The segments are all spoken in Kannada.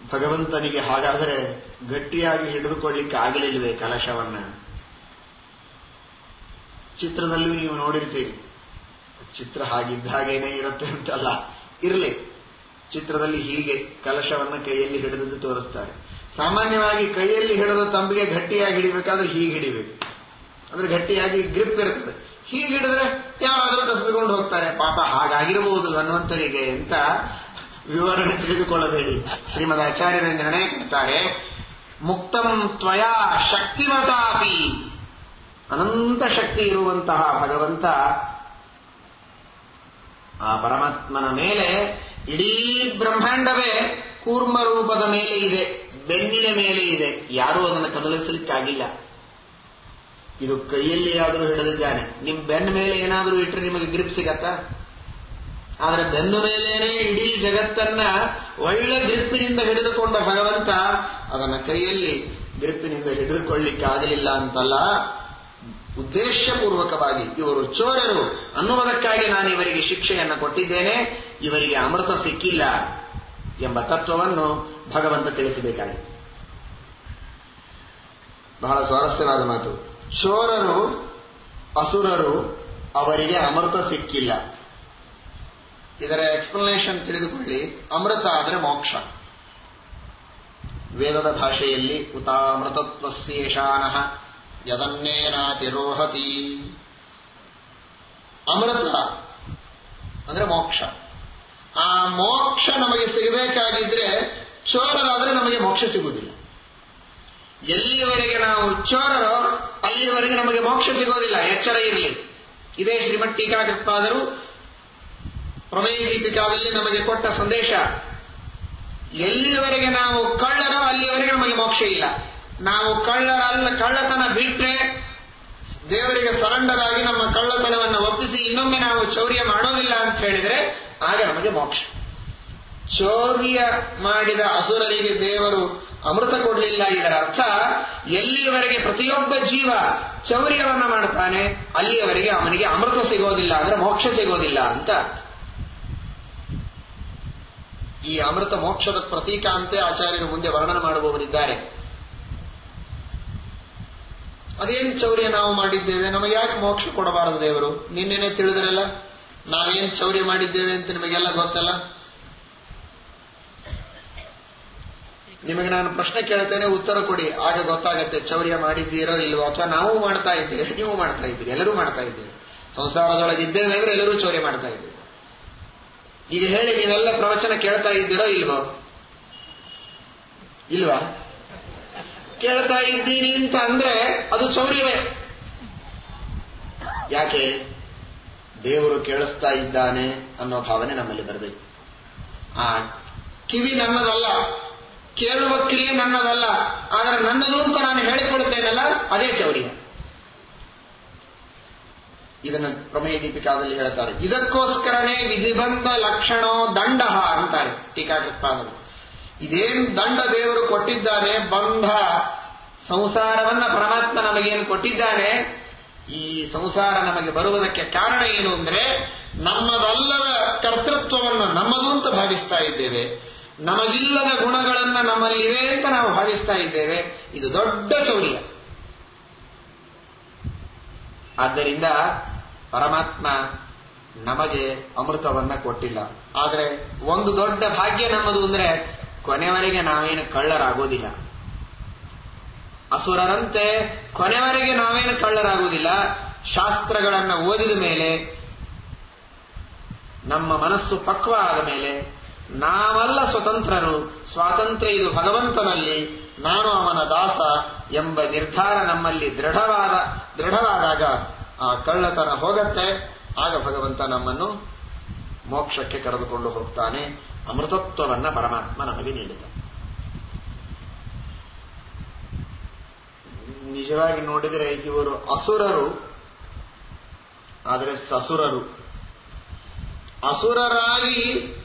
ಭಗವಂತನಿಗೆ ಹಾಗಾದರೆ ಗಟ್ಟಿಯಾಗಿ ಹಿಡಿದುಕೊಳ್ಳಿಕ್ಕೆ ಆಗಲಿಲ್ವೇ ಕಲಶವನ್ನ ಚಿತ್ರದಲ್ಲಿ ನೀವು ನೋಡಿರ್ತೀರಿ ಚಿತ್ರ ಹಾಗಿದ್ದ ಹಾಗೇನೆ ಇರುತ್ತೆ ಅಂತಲ್ಲ ಇರಲಿ ಚಿತ್ರದಲ್ಲಿ ಹೀಗೆ ಕಲಶವನ್ನ ಕೈಯಲ್ಲಿ ಹಿಡಿದು ತೋರಿಸ್ತಾರೆ ಸಾಮಾನ್ಯವಾಗಿ ಕೈಯಲ್ಲಿ ಹಿಡಿದ ತಂಬಿಗೆ ಗಟ್ಟಿಯಾಗಿ ಹಿಡಿಬೇಕಾದ್ರೆ ಹೀಗೆ ಹಿಡಿಬೇಕು ಅಂದ್ರೆ ಗಟ್ಟಿಯಾಗಿ ಗ್ರಿಪ್ ಇರ್ತದೆ ಹೀಗೆ ಹಿಡಿದ್ರೆ ಯಾರಾದರೂ ಕಸಿದುಕೊಂಡು ಹೋಗ್ತಾರೆ ಪಾಪ ಹಾಗಾಗಿರಬಹುದು ಹನುಮಂತನಿಗೆ ಅಂತ ವಿವರಣೆ ತಿಳಿದುಕೊಳ್ಳಬೇಡಿ ಶ್ರೀಮದ್ ಆಚಾರ್ಯರ ನಿರ್ಣಯ ಕೊಡ್ತಾರೆ ಮುಕ್ತಂ ತ್ವಯಾ ಶಕ್ತಿಮತಾಪಿ ಅನಂತ ಶಕ್ತಿ ಇರುವಂತಹ ಭಗವಂತ ಆ ಪರಮಾತ್ಮನ ಮೇಲೆ ಇಡೀ ಬ್ರಹ್ಮಾಂಡವೇ ಕೂರ್ಮ ರೂಪದ ಮೇಲೆ ಇದೆ ಬೆನ್ನಿನ ಮೇಲೆ ಇದೆ ಯಾರೂ ಅದನ್ನು ಕದಲಿಸಲಿಕ್ಕಾಗಿಲ್ಲ ಇದು ಕೈಯಲ್ಲಿ ಆದರೂ ಹಿಡಿದಿದ್ದಾನೆ ನಿಮ್ ಬೆನ್ನ ಮೇಲೆ ಏನಾದರೂ ಇಟ್ಟರೆ ನಿಮಗೆ ಗ್ರಿಪ್ ಸಿಗತ್ತಾ ಆದರೆ ಬೆನ್ನು ಮೇಲೇನೆ ಇಡೀ ಜಗತ್ತನ್ನ ಒಳ್ಳೆ ಗ್ರಿಪ್ಪಿನಿಂದ ಹಿಡಿದುಕೊಂಡ ಭಗವಂತ ಅದನ್ನ ಕೈಯಲ್ಲಿ ಗ್ರಿಪ್ಪಿನಿಂದ ಹಿಡಿದುಕೊಳ್ಳಿಕ್ಕೆ ಆಗಲಿಲ್ಲ ಅಂತಲ್ಲ ಉದ್ದೇಶಪೂರ್ವಕವಾಗಿ ಇವರು ಚೋರರು ಅನ್ನುವುದಕ್ಕಾಗಿ ನಾನು ಇವರಿಗೆ ಶಿಕ್ಷೆಯನ್ನು ಕೊಟ್ಟಿದ್ದೇನೆ ಇವರಿಗೆ ಅಮೃತ ಸಿಕ್ಕಿಲ್ಲ ಎಂಬ ತತ್ವವನ್ನು ಭಗವಂತ ತಿಳಿಸಬೇಕಾಗಿದೆ ಬಹಳ ಸ್ವಾರಸ್ಯವಾದ ಮಾತು ಚೋರರು ಅಸುರರು ಅವರಿಗೆ ಅಮೃತ ಸಿಕ್ಕಿಲ್ಲ ಇದರ ಎಕ್ಸ್ಪ್ಲನೇಷನ್ ತಿಳಿದುಕೊಳ್ಳಿ ಅಮೃತ ಆದರೆ ಮೋಕ್ಷ ವೇದದ ಭಾಷೆಯಲ್ಲಿ ಉತಾಮೃತತ್ವಸ್ಯೇಷಾನಃ ಯದನ್ನೇನಾತಿರೋಹತಿ ಅಮೃತ ಅಂದ್ರೆ ಮೋಕ್ಷ ಆ ಮೋಕ್ಷ ನಮಗೆ ಸಿಗಬೇಕಾಗಿದ್ರೆ ಚೋರರಾದ್ರೆ ನಮಗೆ ಮೋಕ್ಷ ಸಿಗುವುದಿಲ್ಲ ಎಲ್ಲಿಯವರೆಗೆ ನಾವು ಚೋರರೋ ಅಲ್ಲಿಯವರೆಗೆ ನಮಗೆ ಮೋಕ್ಷ ಸಿಗೋದಿಲ್ಲ ಎಚ್ಚರ ಇರಲಿ ಇದೇ ಶ್ರೀಮಠ್ ಟೀಕಾಕೃತ್ಪಾದರು ಪ್ರಮೇಯ ದೀಪಿಕಾದಲ್ಲಿ ನಮಗೆ ಕೊಟ್ಟ ಸಂದೇಶ ಎಲ್ಲಿಯವರೆಗೆ ನಾವು ಕಳ್ಳರೋ ಅಲ್ಲಿಯವರೆಗೆ ನಮಗೆ ಮೋಕ್ಷ ಇಲ್ಲ ನಾವು ಕಳ್ಳರಲ್ಲ ಕಳ್ಳತನ ಬಿಟ್ರೆ ದೇವರಿಗೆ ಸರೆಂಡರ್ ಆಗಿ ನಮ್ಮ ಕಳ್ಳತನವನ್ನು ಒಪ್ಪಿಸಿ ಇನ್ನೊಮ್ಮೆ ನಾವು ಚೌರ್ಯ ಮಾಡೋದಿಲ್ಲ ಅಂತ ಹೇಳಿದ್ರೆ ಆಗ ನಮಗೆ ಮೋಕ್ಷ ಚೌರ್ಯ ಮಾಡಿದ ಅಸುರರಿಗೆ ದೇವರು ಅಮೃತ ಕೊಡಲಿಲ್ಲ ಇದರ ಅರ್ಥ ಎಲ್ಲಿಯವರೆಗೆ ಪ್ರತಿಯೊಬ್ಬ ಜೀವ ಚೌರ್ಯವನ್ನ ಮಾಡ್ತಾನೆ ಅಲ್ಲಿಯವರೆಗೆ ಅವನಿಗೆ ಅಮೃತ ಸಿಗೋದಿಲ್ಲ ಅಂದ್ರೆ ಮೋಕ್ಷ ಸಿಗೋದಿಲ್ಲ ಅಂತ ಈ ಅಮೃತ ಮೋಕ್ಷದ ಪ್ರತೀಕ ಅಂತೆ ಆಚಾರ್ಯರು ಮುಂದೆ ವರ್ಣನೆ ಮಾಡುವವರಿದ್ದಾರೆ ಅದೇನು ಚೌರ್ಯ ನಾವು ಮಾಡಿದ್ದೇವೆ ನಮಗೆ ಯಾಕೆ ಮೋಕ್ಷ ಕೊಡಬಾರದು ದೇವರು ನಿನ್ನೆನೆ ತಿಳಿದ್ರಲ್ಲ ನಾವೇನ್ ಚೌರ್ಯ ಮಾಡಿದ್ದೇವೆ ಅಂತ ನಿಮಗೆಲ್ಲ ಗೊತ್ತಲ್ಲ ನಿಮಗೆ ನಾನು ಪ್ರಶ್ನೆ ಕೇಳ್ತೇನೆ ಉತ್ತರ ಕೊಡಿ ಆಗ ಗೊತ್ತಾಗತ್ತೆ ಚೌರ್ಯ ಮಾಡಿದ್ದೀರೋ ಇಲ್ವೋ ಅಥವಾ ನಾವು ಮಾಡ್ತಾ ಇದ್ದೇವೆ ನೀವು ಮಾಡ್ತಾ ಇದ್ದೀರಿ ಎಲ್ಲರೂ ಮಾಡ್ತಾ ಇದ್ದೀರಿ ಸಂಸಾರದೊಳಗೆ ಇದ್ದೇವೆ ಅಂದ್ರೆ ಎಲ್ಲರೂ ಚೌರ್ಯ ಮಾಡ್ತಾ ಇದ್ದೀವಿ ಈಗ ಹೇಳಿ ನೀವೆಲ್ಲ ಪ್ರವಚನ ಕೇಳ್ತಾ ಇದ್ದೀರೋ ಇಲ್ವೋ ಇಲ್ವಾ ಕೇಳ್ತಾ ಇದ್ದೀನಿ ಅಂತ ಅಂದ್ರೆ ಅದು ಚೌರ್ಯವೇ ಯಾಕೆ ದೇವರು ಕೇಳಿಸ್ತಾ ಇದ್ದಾನೆ ಅನ್ನೋ ಭಾವನೆ ನಮ್ಮಲ್ಲಿ ಬರಬೇಕು ಆ ಕಿವಿ ನನ್ನದಲ್ಲ ಕೇಳುವ ಕ್ರಿಯೆ ನನ್ನದಲ್ಲ ಆದರೆ ನನ್ನದು ಅಂತ ನಾನು ಹೇಳಿಕೊಳ್ಳುತ್ತೇನಲ್ಲ ಅದೇ ಚೌರ್ಯ ಇದನ್ನು ಪ್ರಮೇಯ ದೀಪಿಕಾದಲ್ಲಿ ಹೇಳ್ತಾರೆ ಇದಕ್ಕೋಸ್ಕರನೇ ವಿಧಿಬಂಧ ಲಕ್ಷಣೋ ದಂಡ ಅಂತಾರೆ ಟೀಕಾಕೃತ್ಪಾದರು ಇದೇನು ದಂಡ ದೇವರು ಕೊಟ್ಟಿದ್ದಾನೆ ಬಂಧ ಸಂಸಾರವನ್ನ ಪರಮಾತ್ಮ ನಮಗೇನು ಕೊಟ್ಟಿದ್ದಾನೆ ಈ ಸಂಸಾರ ನಮಗೆ ಬರುವುದಕ್ಕೆ ಕಾರಣ ಏನು ಅಂದ್ರೆ ನಮ್ಮದಲ್ಲದ ಕರ್ತೃತ್ವವನ್ನು ನಮ್ಮದು ಅಂತ ಭಾವಿಸ್ತಾ ಇದ್ದೇವೆ ನಮಗಿಲ್ಲದ ಗುಣಗಳನ್ನ ನಮ್ಮಲ್ಲಿವೆ ಅಂತ ನಾವು ಭಾವಿಸ್ತಾ ಇದ್ದೇವೆ ಇದು ದೊಡ್ಡ ಚೌರ್ಯ ಆದ್ದರಿಂದ ಪರಮಾತ್ಮ ನಮಗೆ ಅಮೃತವನ್ನ ಕೊಟ್ಟಿಲ್ಲ ಆದರೆ ಒಂದು ದೊಡ್ಡ ಭಾಗ್ಯ ನಮ್ಮದು ಅಂದ್ರೆ ಕೊನೆವರೆಗೆ ನಾವೇನು ಕಳ್ಳರಾಗೋದಿಲ್ಲ ಅಸುರರಂತೆ ಕೊನೆವರೆಗೆ ನಾವೇನು ಕಳ್ಳರಾಗುವುದಿಲ್ಲ ಶಾಸ್ತ್ರಗಳನ್ನು ಓದಿದ ಮೇಲೆ ನಮ್ಮ ಮನಸ್ಸು ಪಕ್ವ ಆದ ಮೇಲೆ ನಾವಲ್ಲ ಸ್ವತಂತ್ರರು ಸ್ವಾತಂತ್ರ್ಯ ಇದು ಭಗವಂತನಲ್ಲಿ ನಾನು ಅವನ ದಾಸ ಎಂಬ ನಿರ್ಧಾರ ನಮ್ಮಲ್ಲಿ ದೃಢವಾದ ದೃಢವಾದಾಗ ಆ ಕಳ್ಳತನ ಹೋಗತ್ತೆ ಆಗ ಭಗವಂತ ನಮ್ಮನ್ನು ಮೋಕ್ಷಕ್ಕೆ ಕರೆದುಕೊಂಡು ಹೋಗ್ತಾನೆ ಅಮೃತತ್ವವನ್ನ ಪರಮಾತ್ಮ ನಮಗೆ ನೀಡಿದ ನಿಜವಾಗಿ ನೋಡಿದರೆ ಇವರು ಅಸುರರು ಆದರೆ ಸಸುರರು ಅಸುರರಾಗಿ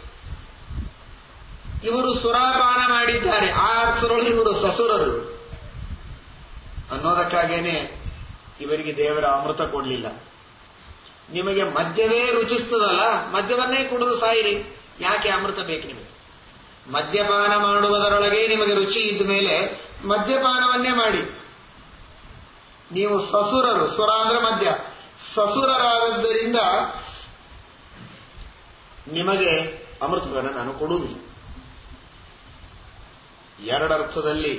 ಇವರು ಸುರಾಪಾನ ಮಾಡಿದ್ದಾರೆ ಆ ಅರ್ಥದೊಳಗೆ ಇವರು ಸಸುರರು ಅನ್ನೋದಕ್ಕಾಗೇನೆ ಇವರಿಗೆ ದೇವರ ಅಮೃತ ಕೊಡಲಿಲ್ಲ ನಿಮಗೆ ಮದ್ಯವೇ ರುಚಿಸ್ತದಲ್ಲ ಮದ್ಯವನ್ನೇ ಕುಡಿದು ಸಾಯಿರಿ ಯಾಕೆ ಅಮೃತ ಬೇಕು ನಿಮಗೆ ಮದ್ಯಪಾನ ಮಾಡುವುದರೊಳಗೆ ನಿಮಗೆ ರುಚಿ ಇದ್ದ ಮೇಲೆ ಮದ್ಯಪಾನವನ್ನೇ ಮಾಡಿ ನೀವು ಸಸುರರು ಸುರ ಅಂದ್ರೆ ಮದ್ಯ ಸಸುರರಾದದ್ದರಿಂದ ನಿಮಗೆ ಅಮೃತವನ್ನು ನಾನು ಕೊಡುವುದಿಲ್ಲ ಎರಡರ್ಥದಲ್ಲಿ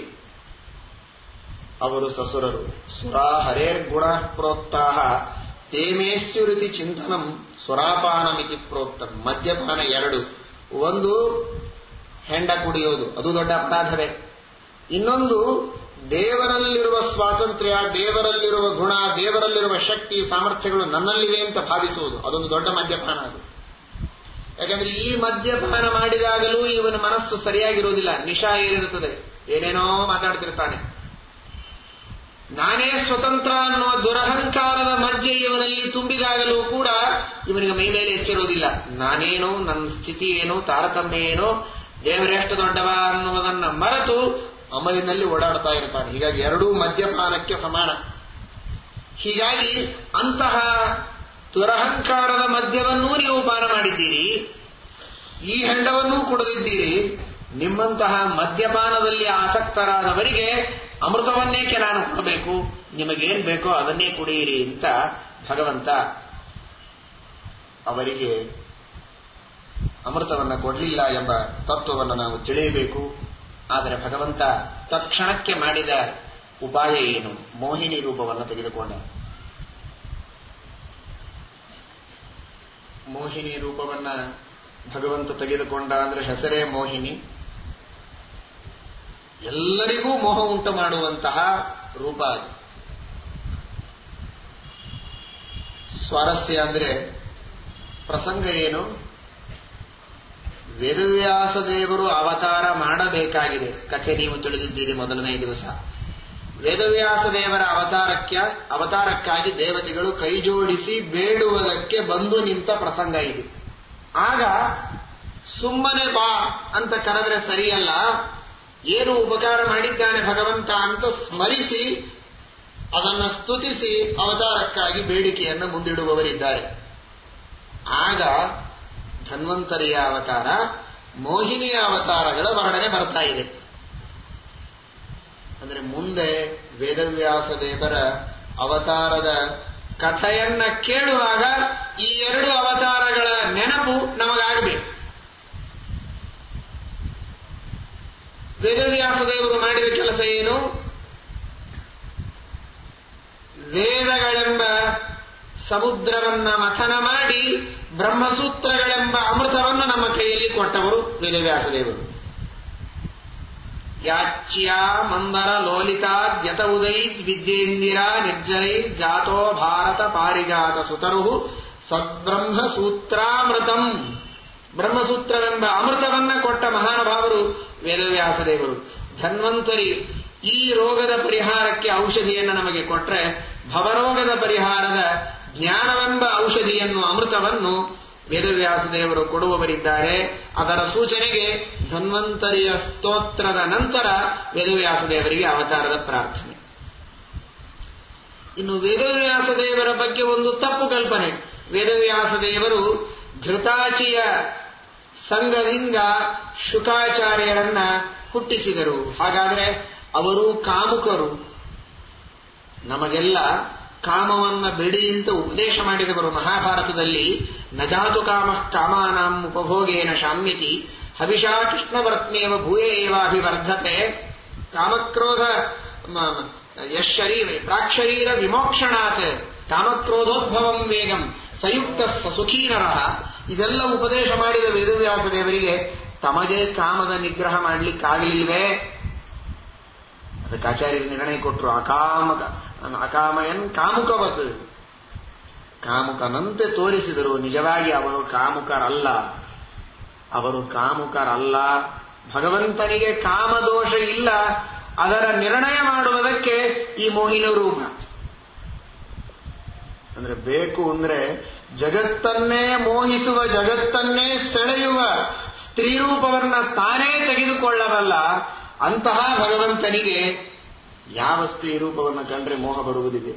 ಅವರು ಸಸುರರು ಸುರಾ ಹರೇರ್ಗುಣ ಪ್ರೋಕ್ತಾಹ ತೇಮೇಸ್ಯುರಿತಿ ಚಿಂತನಂ ಸುರಾಪಾನಮಿತಿ ಪ್ರೋಕ್ತಂ ಮದ್ಯಪಾನ ಎರಡು ಒಂದು ಹೆಂಡ ಕುಡಿಯೋದು ಅದು ದೊಡ್ಡ ಅಪರಾಧವೇ ಇನ್ನೊಂದು ದೇವರಲ್ಲಿರುವ ಸ್ವಾತಂತ್ರ್ಯ ದೇವರಲ್ಲಿರುವ ಗುಣ ದೇವರಲ್ಲಿರುವ ಶಕ್ತಿ ಸಾಮರ್ಥ್ಯಗಳು ನನ್ನಲ್ಲಿವೆ ಅಂತ ಭಾವಿಸುವುದು ಅದೊಂದು ದೊಡ್ಡ ಮದ್ಯಪಾನ ಅದು ಯಾಕಂದ್ರೆ ಈ ಮದ್ಯಪಾನ ಮಾಡಿದಾಗಲೂ ಇವನ ಮನಸ್ಸು ಸರಿಯಾಗಿರುವುದಿಲ್ಲ ನಿಶಾ ಏನಿರುತ್ತದೆ ಏನೇನೋ ಮಾತಾಡ್ತಿರ್ತಾನೆ ನಾನೇ ಸ್ವತಂತ್ರ ಅನ್ನುವ ದುರಹಂಕಾರದ ಮಧ್ಯೆ ಇವನಲ್ಲಿ ತುಂಬಿದಾಗಲೂ ಕೂಡ ಇವನಿಗೆ ಮೈ ಮೇಲೆ ಎಚ್ಚಿರುವುದಿಲ್ಲ ನಾನೇನು ನನ್ನ ಸ್ಥಿತಿ ಏನು ತಾರತಮ್ಯ ಏನು ದೇವರೆಷ್ಟು ದೊಡ್ಡವ ಅನ್ನುವುದನ್ನ ಮರೆತು ಅಮಲಿನಲ್ಲಿ ಓಡಾಡ್ತಾ ಇರ್ತಾನೆ ಹೀಗಾಗಿ ಎರಡೂ ಮದ್ಯಪಾನಕ್ಕೆ ಸಮಾನ ಹೀಗಾಗಿ ಅಂತಹ ದುರಹಂಕಾರದ ಮದ್ಯವನ್ನೂ ನೀವು ಪಾನ ಮಾಡಿದ್ದೀರಿ ಈ ಹೆಂಡವನ್ನೂ ಕುಡಿದಿದ್ದೀರಿ ನಿಮ್ಮಂತಹ ಮದ್ಯಪಾನದಲ್ಲಿ ಆಸಕ್ತರಾದವರಿಗೆ ಅಮೃತವನ್ನೇಕೆ ನಾನು ಕೊಡಬೇಕು ನಿಮಗೇನ್ ಬೇಕೋ ಅದನ್ನೇ ಕುಡಿಯಿರಿ ಅಂತ ಭಗವಂತ ಅವರಿಗೆ ಅಮೃತವನ್ನ ಕೊಡಲಿಲ್ಲ ಎಂಬ ತತ್ವವನ್ನು ನಾವು ತಿಳಿಯಬೇಕು ಆದರೆ ಭಗವಂತ ತಕ್ಷಣಕ್ಕೆ ಮಾಡಿದ ಉಪಾಯ ಏನು ಮೋಹಿನಿ ರೂಪವನ್ನು ತೆಗೆದುಕೊಂಡ ಮೋಹಿನಿ ರೂಪವನ್ನ ಭಗವಂತ ತೆಗೆದುಕೊಂಡ ಅಂದ್ರೆ ಹೆಸರೇ ಮೋಹಿನಿ ಎಲ್ಲರಿಗೂ ಮೋಹ ಉಂಟು ಮಾಡುವಂತಹ ರೂಪ ಅದು ಸ್ವಾರಸ್ಯ ಅಂದ್ರೆ ಪ್ರಸಂಗ ಏನು ವೇದವ್ಯಾಸ ದೇವರು ಅವತಾರ ಮಾಡಬೇಕಾಗಿದೆ ಕಥೆ ನೀವು ತಿಳಿದಿದ್ದೀರಿ ಮೊದಲನೇ ದಿವಸ ವೇದವ್ಯಾಸ ದೇವರ ಅವತಾರಕ್ಕೆ ಅವತಾರಕ್ಕಾಗಿ ದೇವತೆಗಳು ಕೈಜೋಡಿಸಿ ಬೇಡುವುದಕ್ಕೆ ಬಂದು ನಿಂತ ಪ್ರಸಂಗ ಇದೆ ಆಗ ಸುಮ್ಮನೆ ಬಾ ಅಂತ ಕರೆದ್ರೆ ಸರಿಯಲ್ಲ ಏನು ಉಪಕಾರ ಮಾಡಿದ್ದಾನೆ ಭಗವಂತ ಅಂತ ಸ್ಮರಿಸಿ ಅದನ್ನು ಸ್ತುತಿಸಿ ಅವತಾರಕ್ಕಾಗಿ ಬೇಡಿಕೆಯನ್ನು ಮುಂದಿಡುವವರಿದ್ದಾರೆ ಆಗ ಧನ್ವಂತರಿಯ ಅವತಾರ ಮೋಹಿನಿಯ ಅವತಾರಗಳ ವರ್ಣನೆ ಬರ್ತಾ ಇದೆ ಅಂದ್ರೆ ಮುಂದೆ ವೇದವ್ಯಾಸ ದೇವರ ಅವತಾರದ ಕಥೆಯನ್ನ ಕೇಳುವಾಗ ಈ ಎರಡು ಅವತಾರಗಳ ನೆನಪು ನಮಗಾಗಬೇಕು ವೇದವ್ಯಾಸ ದೇವರು ಮಾಡಿದ ಕೆಲಸ ಏನು ವೇದಗಳೆಂಬ ಸಮುದ್ರವನ್ನ ಮಥನ ಮಾಡಿ ಬ್ರಹ್ಮಸೂತ್ರಗಳೆಂಬ ಅಮೃತವನ್ನು ನಮ್ಮ ಕೈಯಲ್ಲಿ ಕೊಟ್ಟವರು ವೇದವ್ಯಾಸ ದೇವರು ಯಾಚ್ಯ ಮಂದರ ಲೋಲಿತಾ ದ್ಯತ ಉದೈದ್ ವಿದ್ಯೇಂದಿರ ನಿರ್ಜರೈ ಜಾತೋ ಭಾರತ ಪಾರಿಜಾತ ಸುತರು ಸದ್ಬ್ರಹ್ಮ ಸೂತ್ರಾಮೃತಂ ಬ್ರಹ್ಮಸೂತ್ರವೆಂಬ ಅಮೃತವನ್ನ ಕೊಟ್ಟ ಮಹಾನುಭಾವರು ವೇದವ್ಯಾಸ ದೇವರು ಧನ್ವಂತರಿ ಈ ರೋಗದ ಪರಿಹಾರಕ್ಕೆ ಔಷಧಿಯನ್ನು ನಮಗೆ ಕೊಟ್ರೆ ಭವರೋಗದ ಪರಿಹಾರದ ಜ್ಞಾನವೆಂಬ ಔಷಧಿಯನ್ನು ಅಮೃತವನ್ನು ವೇದವ್ಯಾಸ ದೇವರು ಕೊಡುವವರಿದ್ದಾರೆ ಅದರ ಸೂಚನೆಗೆ ಧನ್ವಂತರಿಯ ಸ್ತೋತ್ರದ ನಂತರ ವೇದವ್ಯಾಸ ದೇವರಿಗೆ ಅವತಾರದ ಪ್ರಾರ್ಥನೆ ಇನ್ನು ವೇದವ್ಯಾಸ ದೇವರ ಬಗ್ಗೆ ಒಂದು ತಪ್ಪು ಕಲ್ಪನೆ ವೇದವ್ಯಾಸ ದೇವರು ಘೃತಾಚಿಯ ಸಂಘದಿಂದ ಶುಕಾಚಾರ್ಯರನ್ನ ಹುಟ್ಟಿಸಿದರು ಹಾಗಾದ್ರೆ ಅವರು ಕಾಮುಕರು ನಮಗೆಲ್ಲ ಕಾಮವನ್ನ ಬಿಡಿ ಅಂತ ಉಪದೇಶ ಮಾಡಿದವರು ಮಹಾಭಾರತದಲ್ಲಿ ನಜಾತು ಕಾಮ ಕಾಮಾನಾಂ ಉಪಭೋಗೇನ ಶಾಮ್ಯತಿ ಹವಿಷಾ ಕೃಷ್ಣವರ್ತ್ಮೇವ ಭೂಯ ಏವಾಭಿವರ್ಧತೆ ಕಾಮಕ್ರೋಧ ಯಶರೀರ ಪ್ರಾಕ್ಷರೀರ ವಿಮೋಕ್ಷಣಾತ್ ಕಾಮಕ್ರೋಧೋದ್ಭವಂ ವೇಗಂ ಸಂಯುಕ್ತ ಸುಖೀನರ ಇದೆಲ್ಲ ಉಪದೇಶ ಮಾಡಿದ ವೇದವ್ಯಾಸ ದೇವರಿಗೆ ತಮಗೆ ಕಾಮದ ನಿಗ್ರಹ ಮಾಡಲಿಕ್ಕಾಗಲಿಲ್ವೇ ಅದಕ್ಕೆ ಆಚಾರ್ಯರು ನಿರ್ಣಯ ಕೊಟ್ಟರು ಅಕಾಮಕ ಅಕಾಮಯನ್ ಕಾಮುಕವತ್ ಕಾಮುಕನಂತೆ ತೋರಿಸಿದರು ನಿಜವಾಗಿ ಅವರು ಕಾಮುಕರಲ್ಲ ಅವರು ಕಾಮುಕರಲ್ಲ ಭಗವಂತನಿಗೆ ಕಾಮದೋಷ ಇಲ್ಲ ಅದರ ನಿರ್ಣಯ ಮಾಡುವುದಕ್ಕೆ ಈ ಮೋಹಿನ ರೂಪ ಅಂದ್ರೆ ಬೇಕು ಅಂದ್ರೆ ಜಗತ್ತನ್ನೇ ಮೋಹಿಸುವ ಜಗತ್ತನ್ನೇ ಸೆಳೆಯುವ ಸ್ತ್ರೀ ರೂಪವನ್ನ ತಾನೇ ತೆಗೆದುಕೊಳ್ಳಬಲ್ಲ ಅಂತಹ ಭಗವಂತನಿಗೆ ಯಾವ ಸ್ತ್ರೀ ರೂಪವನ್ನು ಕಂಡ್ರೆ ಮೋಹ ಬರುವುದಿದೆ